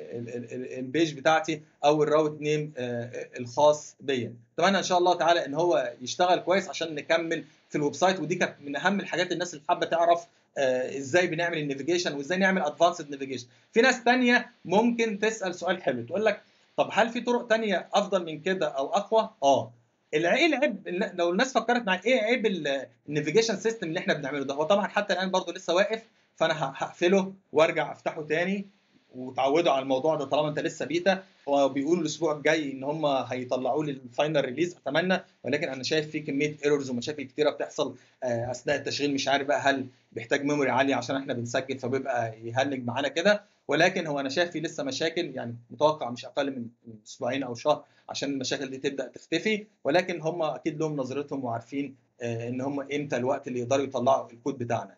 البيج بتاعتي او الراوت نيم الخاص بيا اتمنى ان شاء الله تعالى ان هو يشتغل كويس عشان نكمل في الويب سايت ودي كانت من اهم الحاجات الناس اللي حابه تعرف ازاي بنعمل النافيجيشن وازاي نعمل ادفانسد نافيجيشن في ناس تانية ممكن تسال سؤال حلو تقول لك طب هل في طرق تانية افضل من كده او اقوى اه ايه العيب لو الناس فكرت معايا ايه عيب النافيجيشن سيستم اللي احنا بنعمله ده هو طبعا حتى الان برضه لسه واقف فانا هقفله وارجع افتحه تاني وتعودوا على الموضوع ده طالما انت لسه بيتا هو بيقولوا الاسبوع الجاي ان هم هيطلعوا لي الفاينل ريليز اتمنى ولكن انا شايف فيه كميه ايرورز ومشاكل كتيره بتحصل اثناء التشغيل مش عارف بقى هل بيحتاج ميموري عاليه عشان احنا بنسجل فبيبقى يهنج معانا كده ولكن هو انا شايف فيه لسه مشاكل يعني متوقع مش اقل من اسبوعين او شهر عشان المشاكل دي تبدا تختفي ولكن هم اكيد لهم نظرتهم وعارفين ان هم امتى الوقت اللي يقدروا يطلعوا الكود بتاعنا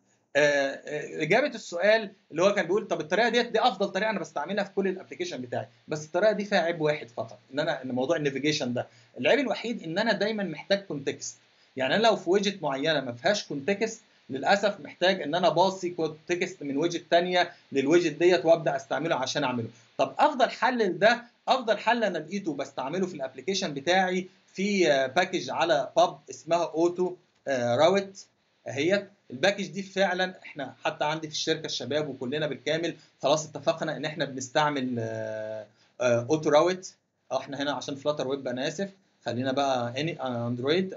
اجابه السؤال اللي هو كان بيقول طب الطريقه ديت دي افضل طريقه انا بستعملها في كل الابلكيشن بتاعي بس الطريقه دي فيها عيب واحد فقط ان انا ان موضوع النافيجيشن ده العيب الوحيد ان انا دايما محتاج كونتكست يعني انا لو في ويجت معينه ما فيهاش كونتكست للاسف محتاج ان انا باصي كونتكست من ويجت ثانيه للويجت ديت وابدا استعمله عشان اعمله طب افضل حل لده افضل حل انا لقيته بستعمله في الابلكيشن بتاعي في باكج على باب اسمها اوتو راوت اهيت الباكج دي فعلا احنا حتى عندي في الشركه الشباب وكلنا بالكامل خلاص اتفقنا ان احنا بنستعمل اوتو راوت احنا هنا عشان فلاتر ويب انا اسف خلينا بقى اني اندرويد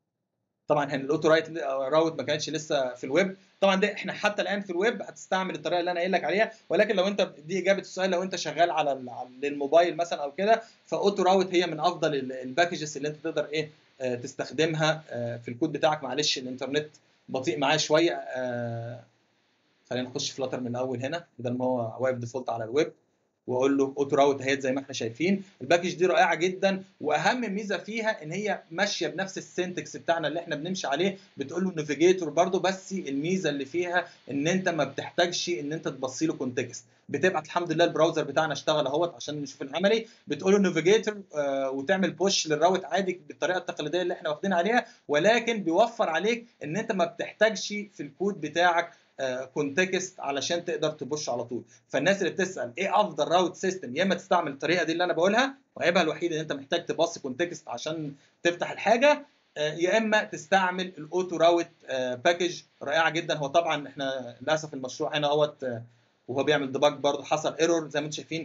طبعا هنا الاوتو راوت ما كانتش لسه في الويب طبعا ده احنا حتى الان في الويب هتستعمل الطريقه اللي انا قايل لك عليها ولكن لو انت دي اجابه السؤال لو انت شغال على الموبايل مثلا او كده فاوتو راوت هي من افضل الباكجز اللي انت تقدر ايه تستخدمها في الكود بتاعك معلش الانترنت بطيء معايا شويه آه خلينا نخش فلاتر من الاول هنا بدل ما هو واقف ديفولت على الويب واقول له اوتو راوت اهيت زي ما احنا شايفين الباكج دي رائعه جدا واهم ميزه فيها ان هي ماشيه بنفس السنتكس بتاعنا اللي احنا بنمشي عليه بتقول له نافيجيتور برده بس الميزه اللي فيها ان انت ما بتحتاجش ان انت تبصي له كونتكست بتبعت الحمد لله البراوزر بتاعنا اشتغل اهوت عشان نشوف العملي بتقول له نافيجيتور آه وتعمل بوش للراوت عادي بالطريقه التقليديه اللي احنا واخدين عليها ولكن بيوفر عليك ان انت ما بتحتاجش في الكود بتاعك كونتكست علشان تقدر تبش على طول فالناس اللي بتسال ايه افضل راوت سيستم يا اما تستعمل الطريقه دي اللي انا بقولها وعيبها الوحيد ان انت محتاج تبص كونتكست عشان تفتح الحاجه يا اما تستعمل الاوتو راوت باكج رائعه جدا هو طبعا احنا للاسف المشروع هنا اهوت وهو بيعمل ديباج برضه حصل ايرور زي ما انتم شايفين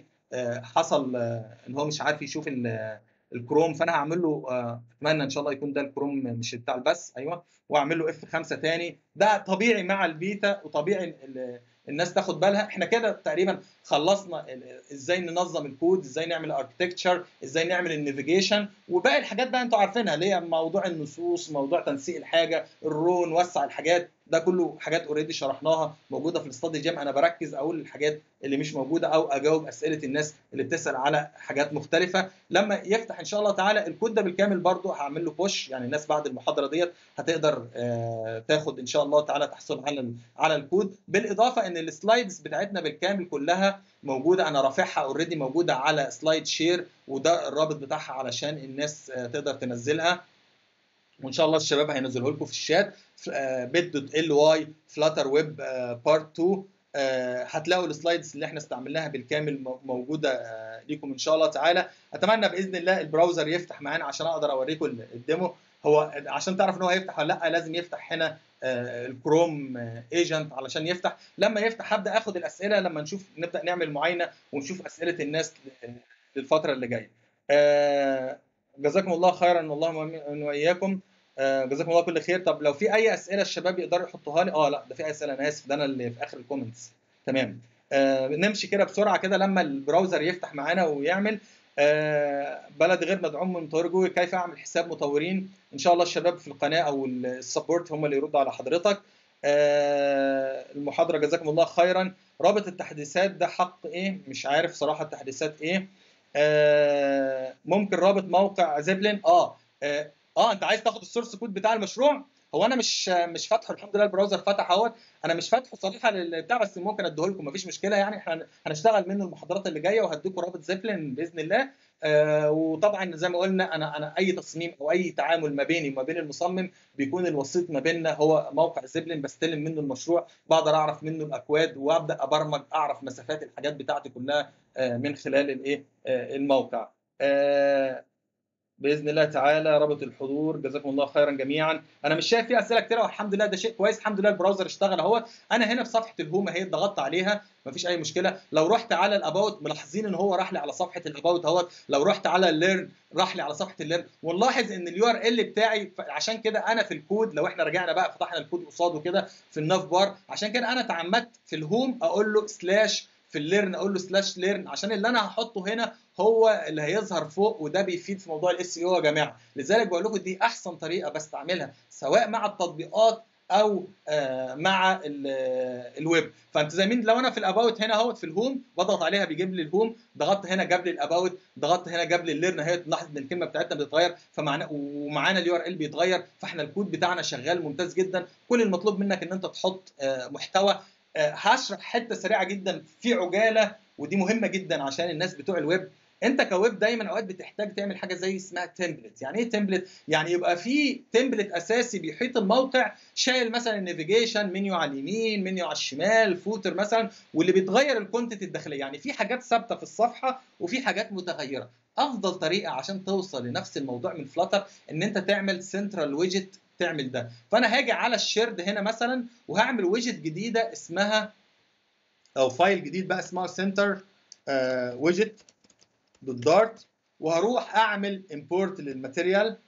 حصل ان هو مش عارف يشوف الكروم فانا هعمل له اتمنى ان شاء الله يكون ده الكروم مش بتاع البث ايوه واعمل له اف 5 تاني ده طبيعي مع البيتا وطبيعي الناس تاخد بالها احنا كده تقريبا خلصنا ازاي ننظم الكود ازاي نعمل اركتكتشر ازاي نعمل النافيجيشن وباقي الحاجات بقى انتوا عارفينها اللي هي موضوع النصوص موضوع تنسيق الحاجه الرو نوسع الحاجات ده كله حاجات اوريدي شرحناها موجوده في الاستادي جيم انا بركز اقول الحاجات اللي مش موجوده او اجاوب اسئله الناس اللي بتسال على حاجات مختلفه لما يفتح ان شاء الله تعالى الكود ده بالكامل برضو هعمل له بوش يعني الناس بعد المحاضره ديت هتقدر آه تاخد ان شاء الله تعالى تحصل على على الكود بالاضافه ان السلايدز بتاعتنا بالكامل كلها موجوده انا رافعها اوريدي موجوده على سلايد شير وده الرابط بتاعها علشان الناس آه تقدر تنزلها وان شاء الله الشباب هينزله لكم في الشات بيت دوت ال واي فلاتر ويب بارت 2 هتلاقوا السلايدز اللي احنا استعملناها بالكامل موجوده ليكم ان شاء الله تعالى اتمنى باذن الله البراوزر يفتح معانا عشان اقدر اوريكم الديمو هو عشان تعرف ان هو هيفتح ولا لا لازم يفتح هنا الكروم ايجنت علشان يفتح لما يفتح هبدا اخد الاسئله لما نشوف نبدا نعمل معاينه ونشوف اسئله الناس للفتره اللي جايه جزاكم الله خيرا اللهم واياكم جزاكم الله كل خير طب لو في اي اسئله الشباب يقدروا يحطوها لي اه لا ده في اسئله انا اسف ده انا اللي في اخر الكومنتس تمام آه نمشي كده بسرعه كده لما البراوزر يفتح معانا ويعمل آه بلد غير مدعوم من مطور جوجل كيف اعمل حساب مطورين ان شاء الله الشباب في القناه او السبورت هم اللي يردوا على حضرتك آه المحاضره جزاكم الله خيرا رابط التحديثات ده حق ايه مش عارف صراحه التحديثات ايه آه ممكن رابط موقع زيبلين اه اه, آه انت عايز تاخد السورس كود بتاع المشروع هو انا مش مش فاتحه الحمد لله البراوزر فتح اهوت انا مش فاتحه صريحه للبتاع بس ممكن اديه لكم مفيش مشكله يعني احنا هنشتغل منه المحاضرات اللي جايه وهديكم رابط زيبلين باذن الله آه وطبعا زي ما قلنا انا انا اي تصميم او اي تعامل ما بيني وما بين المصمم بيكون الوسيط ما بيننا هو موقع زبلن بستلم منه المشروع بقدر اعرف منه الاكواد وابدا ابرمج اعرف مسافات الحاجات بتاعتي كلها آه من خلال الايه آه الموقع آه باذن الله تعالى رابط الحضور جزاكم الله خيرا جميعا انا مش شايف فيه اسئله كتيره والحمد لله ده شيء كويس الحمد لله البراوزر اشتغل اهو انا هنا في صفحه الهوم اهي ضغطت عليها مفيش اي مشكله لو رحت على الاباوت ملاحظين ان هو راح لي على صفحه الاباوت اهوت لو رحت على الليرن راح لي على صفحه الليرن ونلاحظ ان اليو ار ال بتاعي عشان كده انا في الكود لو احنا رجعنا بقى فتحنا الكود قصاده كده في الناف بار عشان كده انا تعمدت في الهوم اقول له سلاش في الليرن اقول له سلاش ليرن عشان اللي انا هحطه هنا هو اللي هيظهر فوق وده بيفيد في موضوع الاس او يا جماعه لذلك بقول لكم دي احسن طريقه بستعملها سواء مع التطبيقات او آه مع الويب فانت زي مين لو انا في الاباوت هنا اهوت في الهوم بضغط عليها بيجيب لي الهوم ضغطت هنا جاب لي الاباوت ضغطت هنا جاب لي الليرن اهي تلاحظ ان الكلمه بتاعتنا بتتغير فمعنا ومعانا اليو ار ال بيتغير فاحنا الكود بتاعنا شغال ممتاز جدا كل المطلوب منك ان انت تحط آه محتوى آه هشرح حته سريعه جدا في عجاله ودي مهمه جدا عشان الناس بتوع الويب انت كويب دايما اوقات بتحتاج تعمل حاجه زي اسمها تمبلت يعني ايه تمبلت يعني يبقى في تمبلت اساسي بيحيط الموقع شايل مثلا النافيجيشن منيو على اليمين منيو على الشمال فوتر مثلا واللي بيتغير الكونتنت الداخليه يعني في حاجات ثابته في الصفحه وفي حاجات متغيره افضل طريقه عشان توصل لنفس الموضوع من فلاتر ان انت تعمل سنترال ويجت تعمل ده فانا هاجي على الشيرد هنا مثلا وهعمل ويجت جديده اسمها او فايل جديد بقى اسمها سنتر ويجت دوت دارت وهروح اعمل امبورت للماتيريال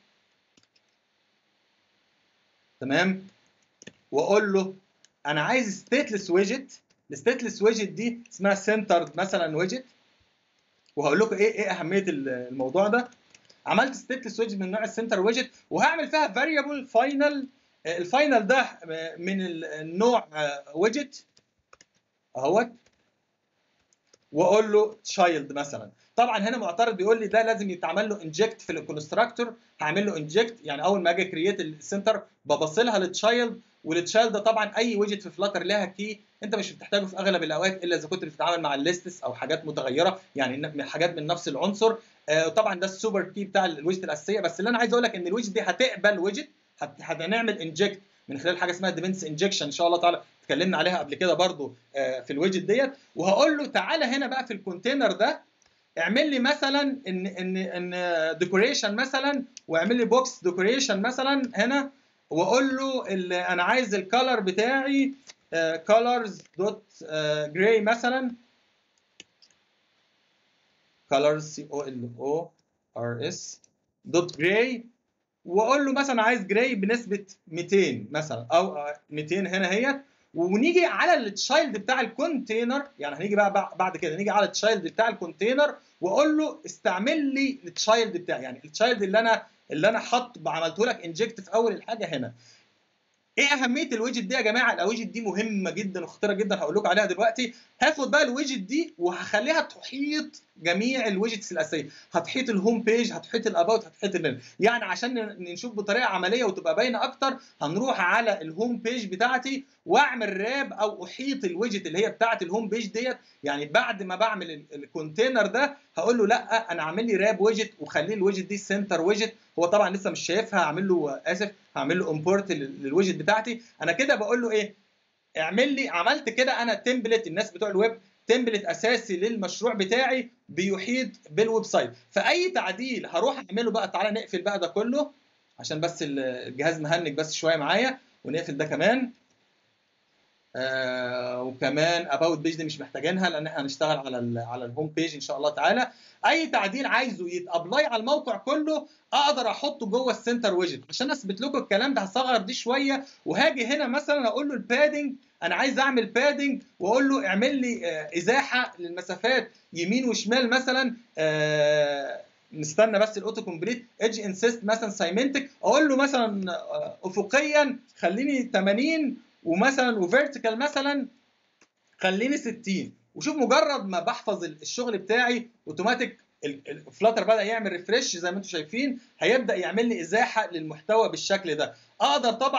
تمام واقول له انا عايز ستيتلس ويجت الستيتلس ويجت دي اسمها سنتر مثلا ويجت وهقول لكم ايه ايه اهميه الموضوع ده عملت ستيتلس ويجت من نوع السنتر ويجت وهعمل فيها فاريبل فاينل الفاينل ده من النوع ويجت اهوت واقول له تشايلد مثلا طبعا هنا معترض بيقول لي ده لازم يتعمل له انجكت في الكونستراكتور هعمل له انجكت يعني اول ما اجي كرييت السنتر ببصلها للتشايلد والتشايلد ده طبعا اي ويجت في فلاتر لها كي انت مش بتحتاجه في اغلب الاوقات الا اذا كنت بتتعامل مع الليستس او حاجات متغيره يعني حاجات من نفس العنصر آه طبعا ده السوبر كي بتاع الويجت الاساسيه بس اللي انا عايز اقول لك ان الويجت دي هتقبل ويجت هنعمل انجكت من خلال حاجه اسمها ديفنس انجكشن ان شاء الله تعالى اتكلمنا عليها قبل كده برضو آه في الويجت ديت وهقول له تعالى هنا بقى في الكونتينر ده اعمل لي مثلا ان ان ان ديكوريشن مثلا واعمل لي بوكس ديكوريشن مثلا هنا واقول له انا عايز الكالر بتاعي كولرز دوت جراي مثلا colors c o l o r s دوت جراي واقول له مثلا عايز جراي بنسبه 200 مثلا او 200 هنا اهيت ونيجي على التشايلد بتاع الكونتينر يعني هنيجي بقى بعد كده نيجي على التشايلد بتاع الكونتينر واقول له استعمل لي التشايلد بتاعي يعني التشايلد اللي انا اللي انا حط عملته لك انجكت في اول الحاجه هنا ايه اهميه الويجت دي يا جماعه الويجت دي مهمه جدا وخطيره جدا هقول لكم عليها دلوقتي هاخد بقى الويجت دي وهخليها تحيط جميع الويجتس الاساسيه هتحيط الهوم بيج هتحيط الاباوت هتحيط الميل يعني عشان نشوف بطريقه عمليه وتبقى باينه اكتر هنروح على الهوم بيج بتاعتي واعمل راب او احيط الويجت اللي هي بتاعه الهوم بيج ديت يعني بعد ما بعمل الكونتينر ده هقول له لا انا اعمل لي راب ويجت وخليه الويجت دي سنتر ويجت هو طبعا لسه مش شايفها هعمل له اسف هعمل له امبورت للويجت بتاعتي انا كده بقول له ايه اعمل لي عملت كده انا تمبلت الناس بتوع الويب تمبلت اساسي للمشروع بتاعي بيحيط بالويب سايت فاي تعديل هروح اعمله بقى تعالى نقفل بقى ده كله عشان بس الجهاز مهنج بس شويه معايا ونقفل ده كمان آه وكمان اباوت بيج دي مش محتاجينها لان احنا هنشتغل على ال على الهوم بيج ان شاء الله تعالى اي تعديل عايزه يتابلاي على الموقع كله اقدر احطه جوه السنتر ويجت عشان اثبت لكم الكلام ده هصغر دي شويه وهاجي هنا مثلا اقول له البادنج انا عايز اعمل بادنج واقول له اعمل لي آه ازاحه للمسافات يمين وشمال مثلا آه نستنى بس الاوتو كومبليت ايدج انسيست مثلا سايمنتك اقول له مثلا آه افقيا خليني 80 ومثلا وفيرتيكال مثلا خليني 60 وشوف مجرد ما بحفظ الشغل بتاعي اوتوماتيك الفلاتر بدا يعمل ريفرش زي ما انتم شايفين هيبدا يعمل لي ازاحه للمحتوى بالشكل ده اقدر طبعا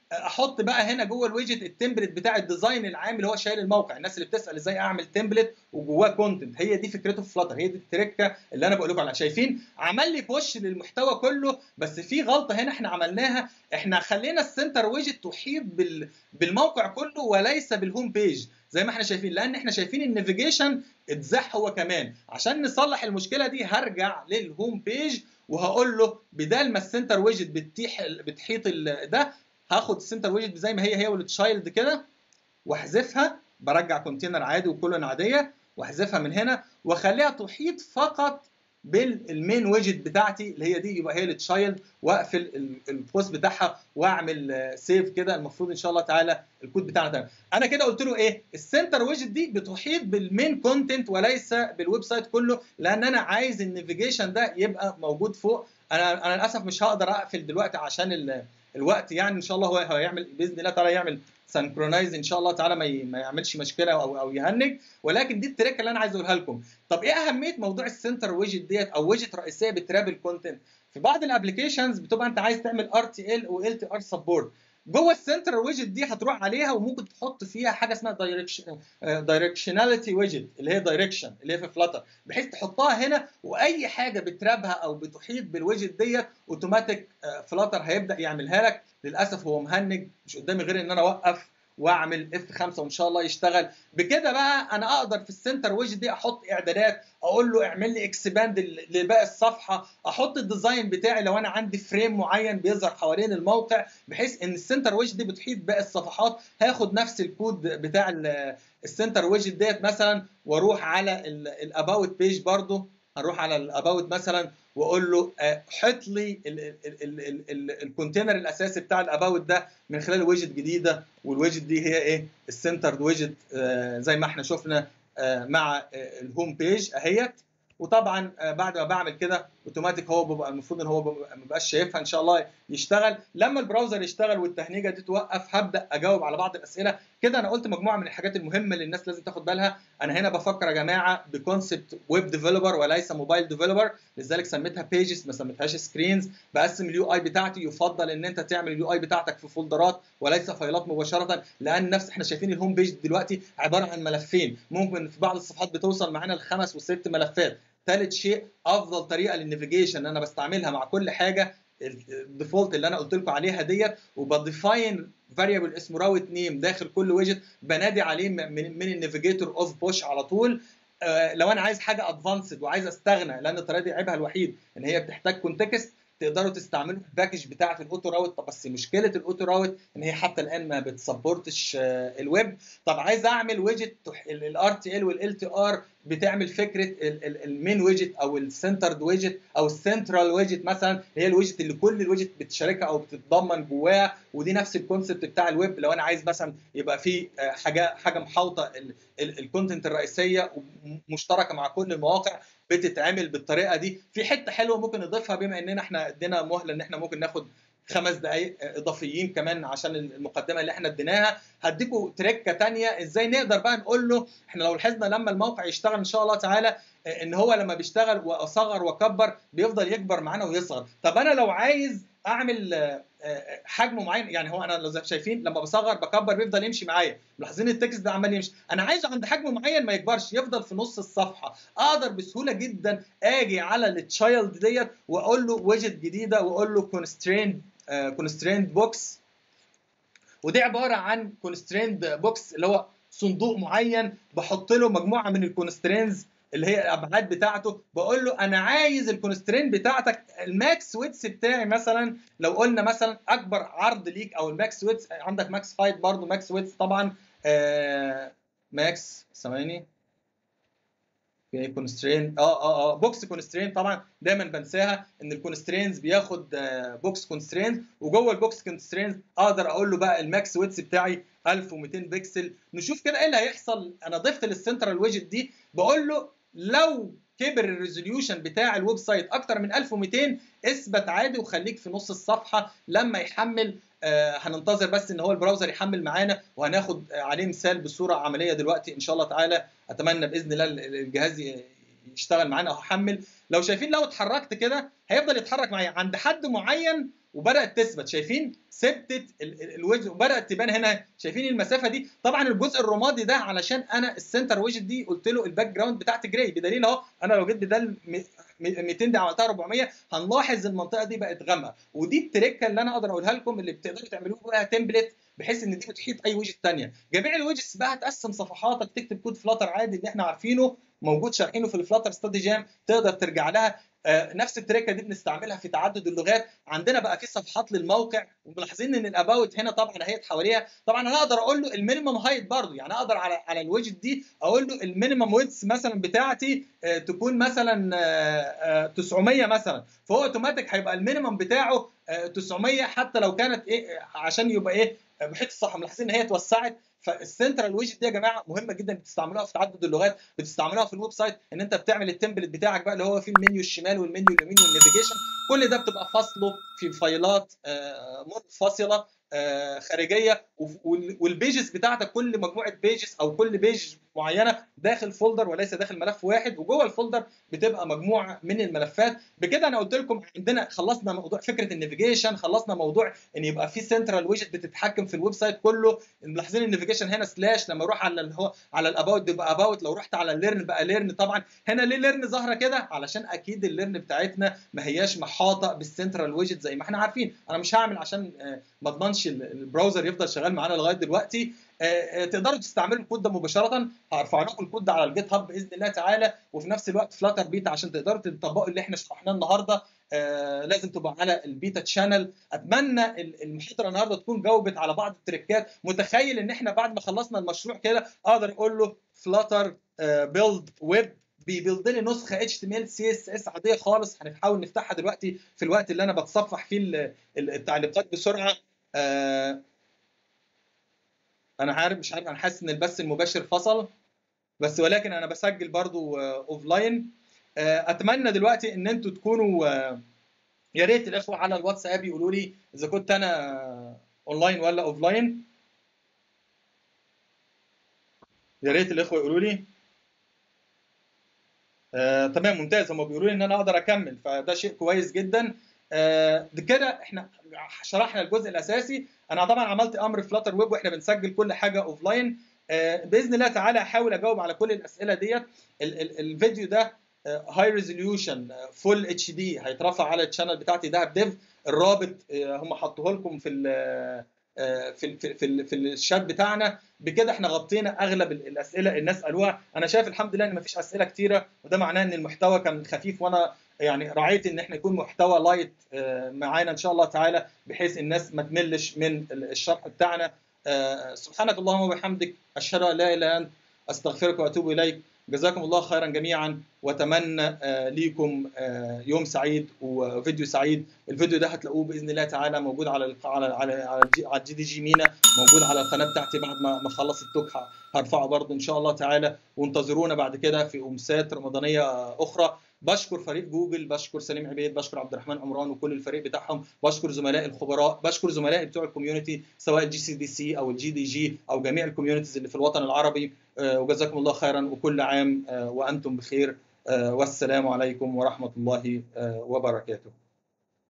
احط بقى هنا جوه الويدجت التمبلت بتاع الديزاين العام اللي هو شايل الموقع الناس اللي بتسال ازاي اعمل تمبلت وجواه كونتنت هي دي فكرته في فلاتر هي دي التركه اللي انا بقول لكم عليها شايفين عمل لي بوش للمحتوى كله بس في غلطه هنا احنا عملناها احنا خلينا السنتر ويدجت تحيط بال... بالموقع كله وليس بالهوم بيج زي ما احنا شايفين لان احنا شايفين النافيجيشن اتزح هو كمان عشان نصلح المشكله دي هرجع للهوم بيج وهقول له بدل ما السنتر ويدجت بتيح بتحيط ده هاخد السنتر ويدجت زي ما هي هي والتشايلد كده واحذفها برجع كونتينر عادي وكولون عاديه واحذفها من هنا واخليها تحيط فقط بالمين ويدجت بتاعتي اللي هي دي يبقى هي التشايلد واقفل البوست بتاعها واعمل سيف كده المفروض ان شاء الله تعالى الكود بتاعنا تمام انا كده قلت له ايه السنتر ويدجت دي بتحيط بالمين كونتنت وليس بالويب سايت كله لان انا عايز النافيجيشن ده يبقى موجود فوق انا انا للاسف مش هقدر اقفل دلوقتي عشان الوقت يعني ان شاء الله هو هيعمل باذن الله تعالى يعمل سنكرونايز ان شاء الله تعالى ما ما يعملش مشكله او او يهنج ولكن دي التريكه اللي انا عايز اقولها لكم طب ايه اهميه موضوع السنتر ويدجت ديت او ويدجت رئيسيه بترابل كونتنت في بعض الابلكيشنز بتبقى انت عايز تعمل ار تي ال وال تي ار سبورت جوه السنتر ويدجت دي هتروح عليها وممكن تحط فيها حاجه اسمها دايركشن دايركشناليتي ويدجت اللي هي دايركشن اللي هي في فلاتر بحيث تحطها هنا واي حاجه بترابها او بتحيط بالويدجت ديت اوتوماتيك فلاتر هيبدا يعملها لك للاسف هو مهنج مش قدامي غير ان انا اوقف واعمل اف 5 وان شاء الله يشتغل بكده بقى انا اقدر في السنتر ويدجت دي احط اعدادات اقول له اعمل لي اكسباند لباقي الصفحه احط الديزاين بتاعي لو انا عندي فريم معين بيظهر حوالين الموقع بحيث ان السنتر ويدجت دي بتحيط باقي الصفحات هاخد نفس الكود بتاع السنتر ويدجت ديت مثلا واروح على الاباوت بيج برضو هنروح على الاباوت مثلا واقول له حط لي الكونتينر الاساسي بتاع الاباوت ده من خلال ويدجت جديده والويدجت دي هي ايه السنتر ويدجت زي ما احنا شفنا مع الهوم بيج اهيت وطبعا بعد ما بعمل كده اوتوماتيك هو بيبقى المفروض ان هو ما بيبقاش شايفها ان شاء الله يشتغل لما البراوزر يشتغل والتهنيجه دي توقف هبدا اجاوب على بعض الاسئله كده انا قلت مجموعه من الحاجات المهمه اللي الناس لازم تاخد بالها انا هنا بفكر يا جماعه بكونسبت ويب ديفلوبر وليس موبايل ديفلوبر لذلك سميتها بيجز ما سميتهاش سكرينز بقسم اليو اي بتاعتي يفضل ان انت تعمل اليو اي بتاعتك في فولدرات وليس فايلات مباشره لان نفس احنا شايفين الهوم بيج دلوقتي عباره عن ملفين ممكن في بعض الصفحات بتوصل معانا لخمس وست ملفات ثالث شيء افضل طريقه للنافيجيشن انا بستعملها مع كل حاجه الديفولت اللي انا قلت لكم عليها ديت وبديفاين فاريبل اسمه راوت نيم داخل كل ويجت بنادي عليه من, من النافيجيتور اوف بوش على طول آه لو انا عايز حاجه ادفانسد وعايز استغنى لان الطريقه دي عيبها الوحيد ان هي بتحتاج كونتكست تقدروا تستعملوا الباكج بتاعه الاوتو راوت طب بس مشكله الاوتو راوت ان هي حتى الان ما بتسبورتش الويب طب عايز اعمل ويجت الار تي ال والال تي ار بتعمل فكره المين ويجت او السنترد ويجت او السنترال ويجت مثلا هي الويجت اللي كل الويجت بتشاركها او بتتضمن جواها ودي نفس الكونسبت بتاع الويب لو انا عايز مثلا يبقى في حاجه حاجه محاوطه الكونتنت الرئيسيه مشتركه مع كل المواقع بتتعمل بالطريقه دي في حته حلوه ممكن نضيفها بما اننا احنا ادينا مهله ان احنا ممكن ناخد خمس دقائق اضافيين كمان عشان المقدمه اللي احنا اديناها هديكم تريكه تانية ازاي نقدر بقى نقول له احنا لو لاحظنا لما الموقع يشتغل ان شاء الله تعالى ان هو لما بيشتغل واصغر واكبر بيفضل يكبر معانا ويصغر طب انا لو عايز اعمل حجمه معين يعني هو انا لو شايفين لما بصغر بكبر بيفضل يمشي معايا ملاحظين التكست ده عمال يمشي انا عايزه عند حجم معين ما يكبرش يفضل في نص الصفحه اقدر بسهوله جدا اجي على التشايلد ديت واقول له ويجت جديده واقول له كونستريند كونستريند بوكس ودي عباره عن كونستريند بوكس اللي هو صندوق معين بحط له مجموعه من الكونسترينز اللي هي الابعاد بتاعته بقول له انا عايز الكونسترين بتاعتك الماكس ويتس بتاعي مثلا لو قلنا مثلا اكبر عرض ليك او الماكس ويتس عندك ماكس هايت برضو ماكس ويتس طبعا آه ماكس ثواني في كونسترين اه اه اه بوكس كونسترين طبعا دايما بنساها ان الكونسترينز بياخد آه بوكس كونسترينز وجوه البوكس كونسترينز اقدر اقول له بقى الماكس ويتس بتاعي 1200 بكسل نشوف كده ايه اللي هيحصل انا ضفت للسنترال ويجت دي بقول له لو كبر الريزوليوشن بتاع الويب سايت اكتر من 1200 اثبت عادي وخليك في نص الصفحه لما يحمل آه هننتظر بس ان هو البراوزر يحمل معانا وهناخد عليه مثال بصوره عمليه دلوقتي ان شاء الله تعالى اتمنى باذن الله الجهاز يشتغل معانا او يحمل لو شايفين لو اتحركت كده هيفضل يتحرك معايا عند حد معين وبدات تثبت شايفين ثبتت الوجه وبدات تبان هنا شايفين المسافه دي طبعا الجزء الرمادي ده علشان انا السنتر ويجت دي قلت له الباك جراوند بتاعت جراي بدليل اهو انا لو جيت بدل 200 دي عملتها 400 هنلاحظ المنطقه دي بقت غامقه ودي التريكه اللي انا اقدر اقولها لكم اللي بتقدروا تعملوه بقى تمبلت بحيث ان دي بتحيط اي ويجت ثانيه جميع الويجتس بقى هتقسم صفحاتك تكتب كود فلاتر عادي اللي احنا عارفينه موجود شارحينه في الفلاتر ستادي جام تقدر ترجع لها آه نفس التريكه دي بنستعملها في تعدد اللغات عندنا بقى في صفحات للموقع وملاحظين ان الاباوت هنا طبعا اهيت حواليها طبعا انا اقدر اقول له المينيمم هايت برضه يعني اقدر على على الويجت دي اقول له المينيمم ويدث مثلا بتاعتي آه تكون مثلا آه 900 مثلا فهو اوتوماتيك هيبقى المينيمم بتاعه 900 حتى لو كانت ايه عشان يبقى ايه بحيث الصح ملاحظين ان هي اتوسعت فالسنترال ويجت دي يا جماعه مهمه جدا بتستعملوها في تعدد اللغات بتستعملوها في الويب سايت ان انت بتعمل التمبلت بتاعك بقى اللي هو فيه المنيو الشمال والمنيو اليمين والنافيجيشن كل ده بتبقى فاصله في فايلات منفصله خارجيه والبيجز بتاعتك كل مجموعه بيجز او كل بيج معينه داخل فولدر وليس داخل ملف واحد وجوه الفولدر بتبقى مجموعه من الملفات بكده انا قلت لكم عندنا خلصنا موضوع فكره النافيجيشن خلصنا موضوع ان يبقى في سنترال ويجت بتتحكم في الويب سايت كله ملاحظين النافيجيشن هنا سلاش لما اروح على اللي هو على الاباوت بيبقى اباوت لو رحت على الليرن بقى ليرن طبعا هنا ليه ليرن ظاهره كده علشان اكيد الليرن بتاعتنا ما هياش محاطه بالسنترال ويجت زي ما احنا عارفين انا مش هعمل عشان ما اضمنش البراوزر يفضل شغال معانا لغايه دلوقتي تقدروا تستعملوا الكود ده مباشره هرفع لكم الكود ده على الجيت هاب باذن الله تعالى وفي نفس الوقت فلاتر بيتا عشان تقدروا تطبقوا اللي احنا شرحناه النهارده آه لازم تبقى على البيتا تشانل اتمنى المحاضره النهارده تكون جاوبت على بعض التريكات متخيل ان احنا بعد ما خلصنا المشروع كده اقدر اقول له فلاتر بيلد ويب بيبيلد لي نسخه اتش تي ام ال سي اس اس عاديه خالص هنحاول نفتحها دلوقتي في الوقت اللي انا بتصفح فيه التعليقات بسرعه آه انا عارف مش عارف انا حاسس ان البث المباشر فصل بس ولكن انا بسجل برضو اوف لاين اتمنى دلوقتي ان انتوا تكونوا يا ريت الاخوه على الواتساب يقولوا لي اذا كنت انا اونلاين ولا اوف لاين يا ريت الاخوه يقولوا لي آه، تمام ممتاز هم بيقولوا لي ان انا اقدر اكمل فده شيء كويس جدا آه، كده احنا شرحنا الجزء الاساسي انا طبعا عملت امر فلاتر ويب واحنا بنسجل كل حاجه اوف لاين آه، باذن الله تعالى هحاول اجاوب على كل الاسئله ديت الفيديو ده هاي ريزوليوشن فول اتش دي هيترفع على الشانل بتاعتي دهب ديف الرابط هم حطوه لكم في في في في, في الشات بتاعنا بكده احنا غطينا اغلب الاسئله الناس قالوها انا شايف الحمد لله ان مفيش اسئله كتيره وده معناه ان المحتوى كان خفيف وانا يعني راعيت ان احنا يكون محتوى لايت معانا ان شاء الله تعالى بحيث الناس ما تملش من الشرح بتاعنا سبحانك اللهم وبحمدك اشهد ان لا اله الا انت استغفرك واتوب اليك جزاكم الله خيرا جميعا واتمنى ليكم يوم سعيد وفيديو سعيد الفيديو ده هتلاقوه باذن الله تعالى موجود على على على على الجي دي جي مينا موجود على القناه بتاعتي بعد ما ما اخلص التوك هرفعه برضه ان شاء الله تعالى وانتظرونا بعد كده في امسات رمضانيه اخرى بشكر فريق جوجل بشكر سليم عبيد بشكر عبد الرحمن عمران وكل الفريق بتاعهم بشكر زملائي الخبراء بشكر زملائي بتوع الكوميونتي سواء الجي سي دي سي او الجي دي جي او جميع الكوميونيتيز اللي في الوطن العربي وجزاكم الله خيرا وكل عام وانتم بخير والسلام عليكم ورحمه الله وبركاته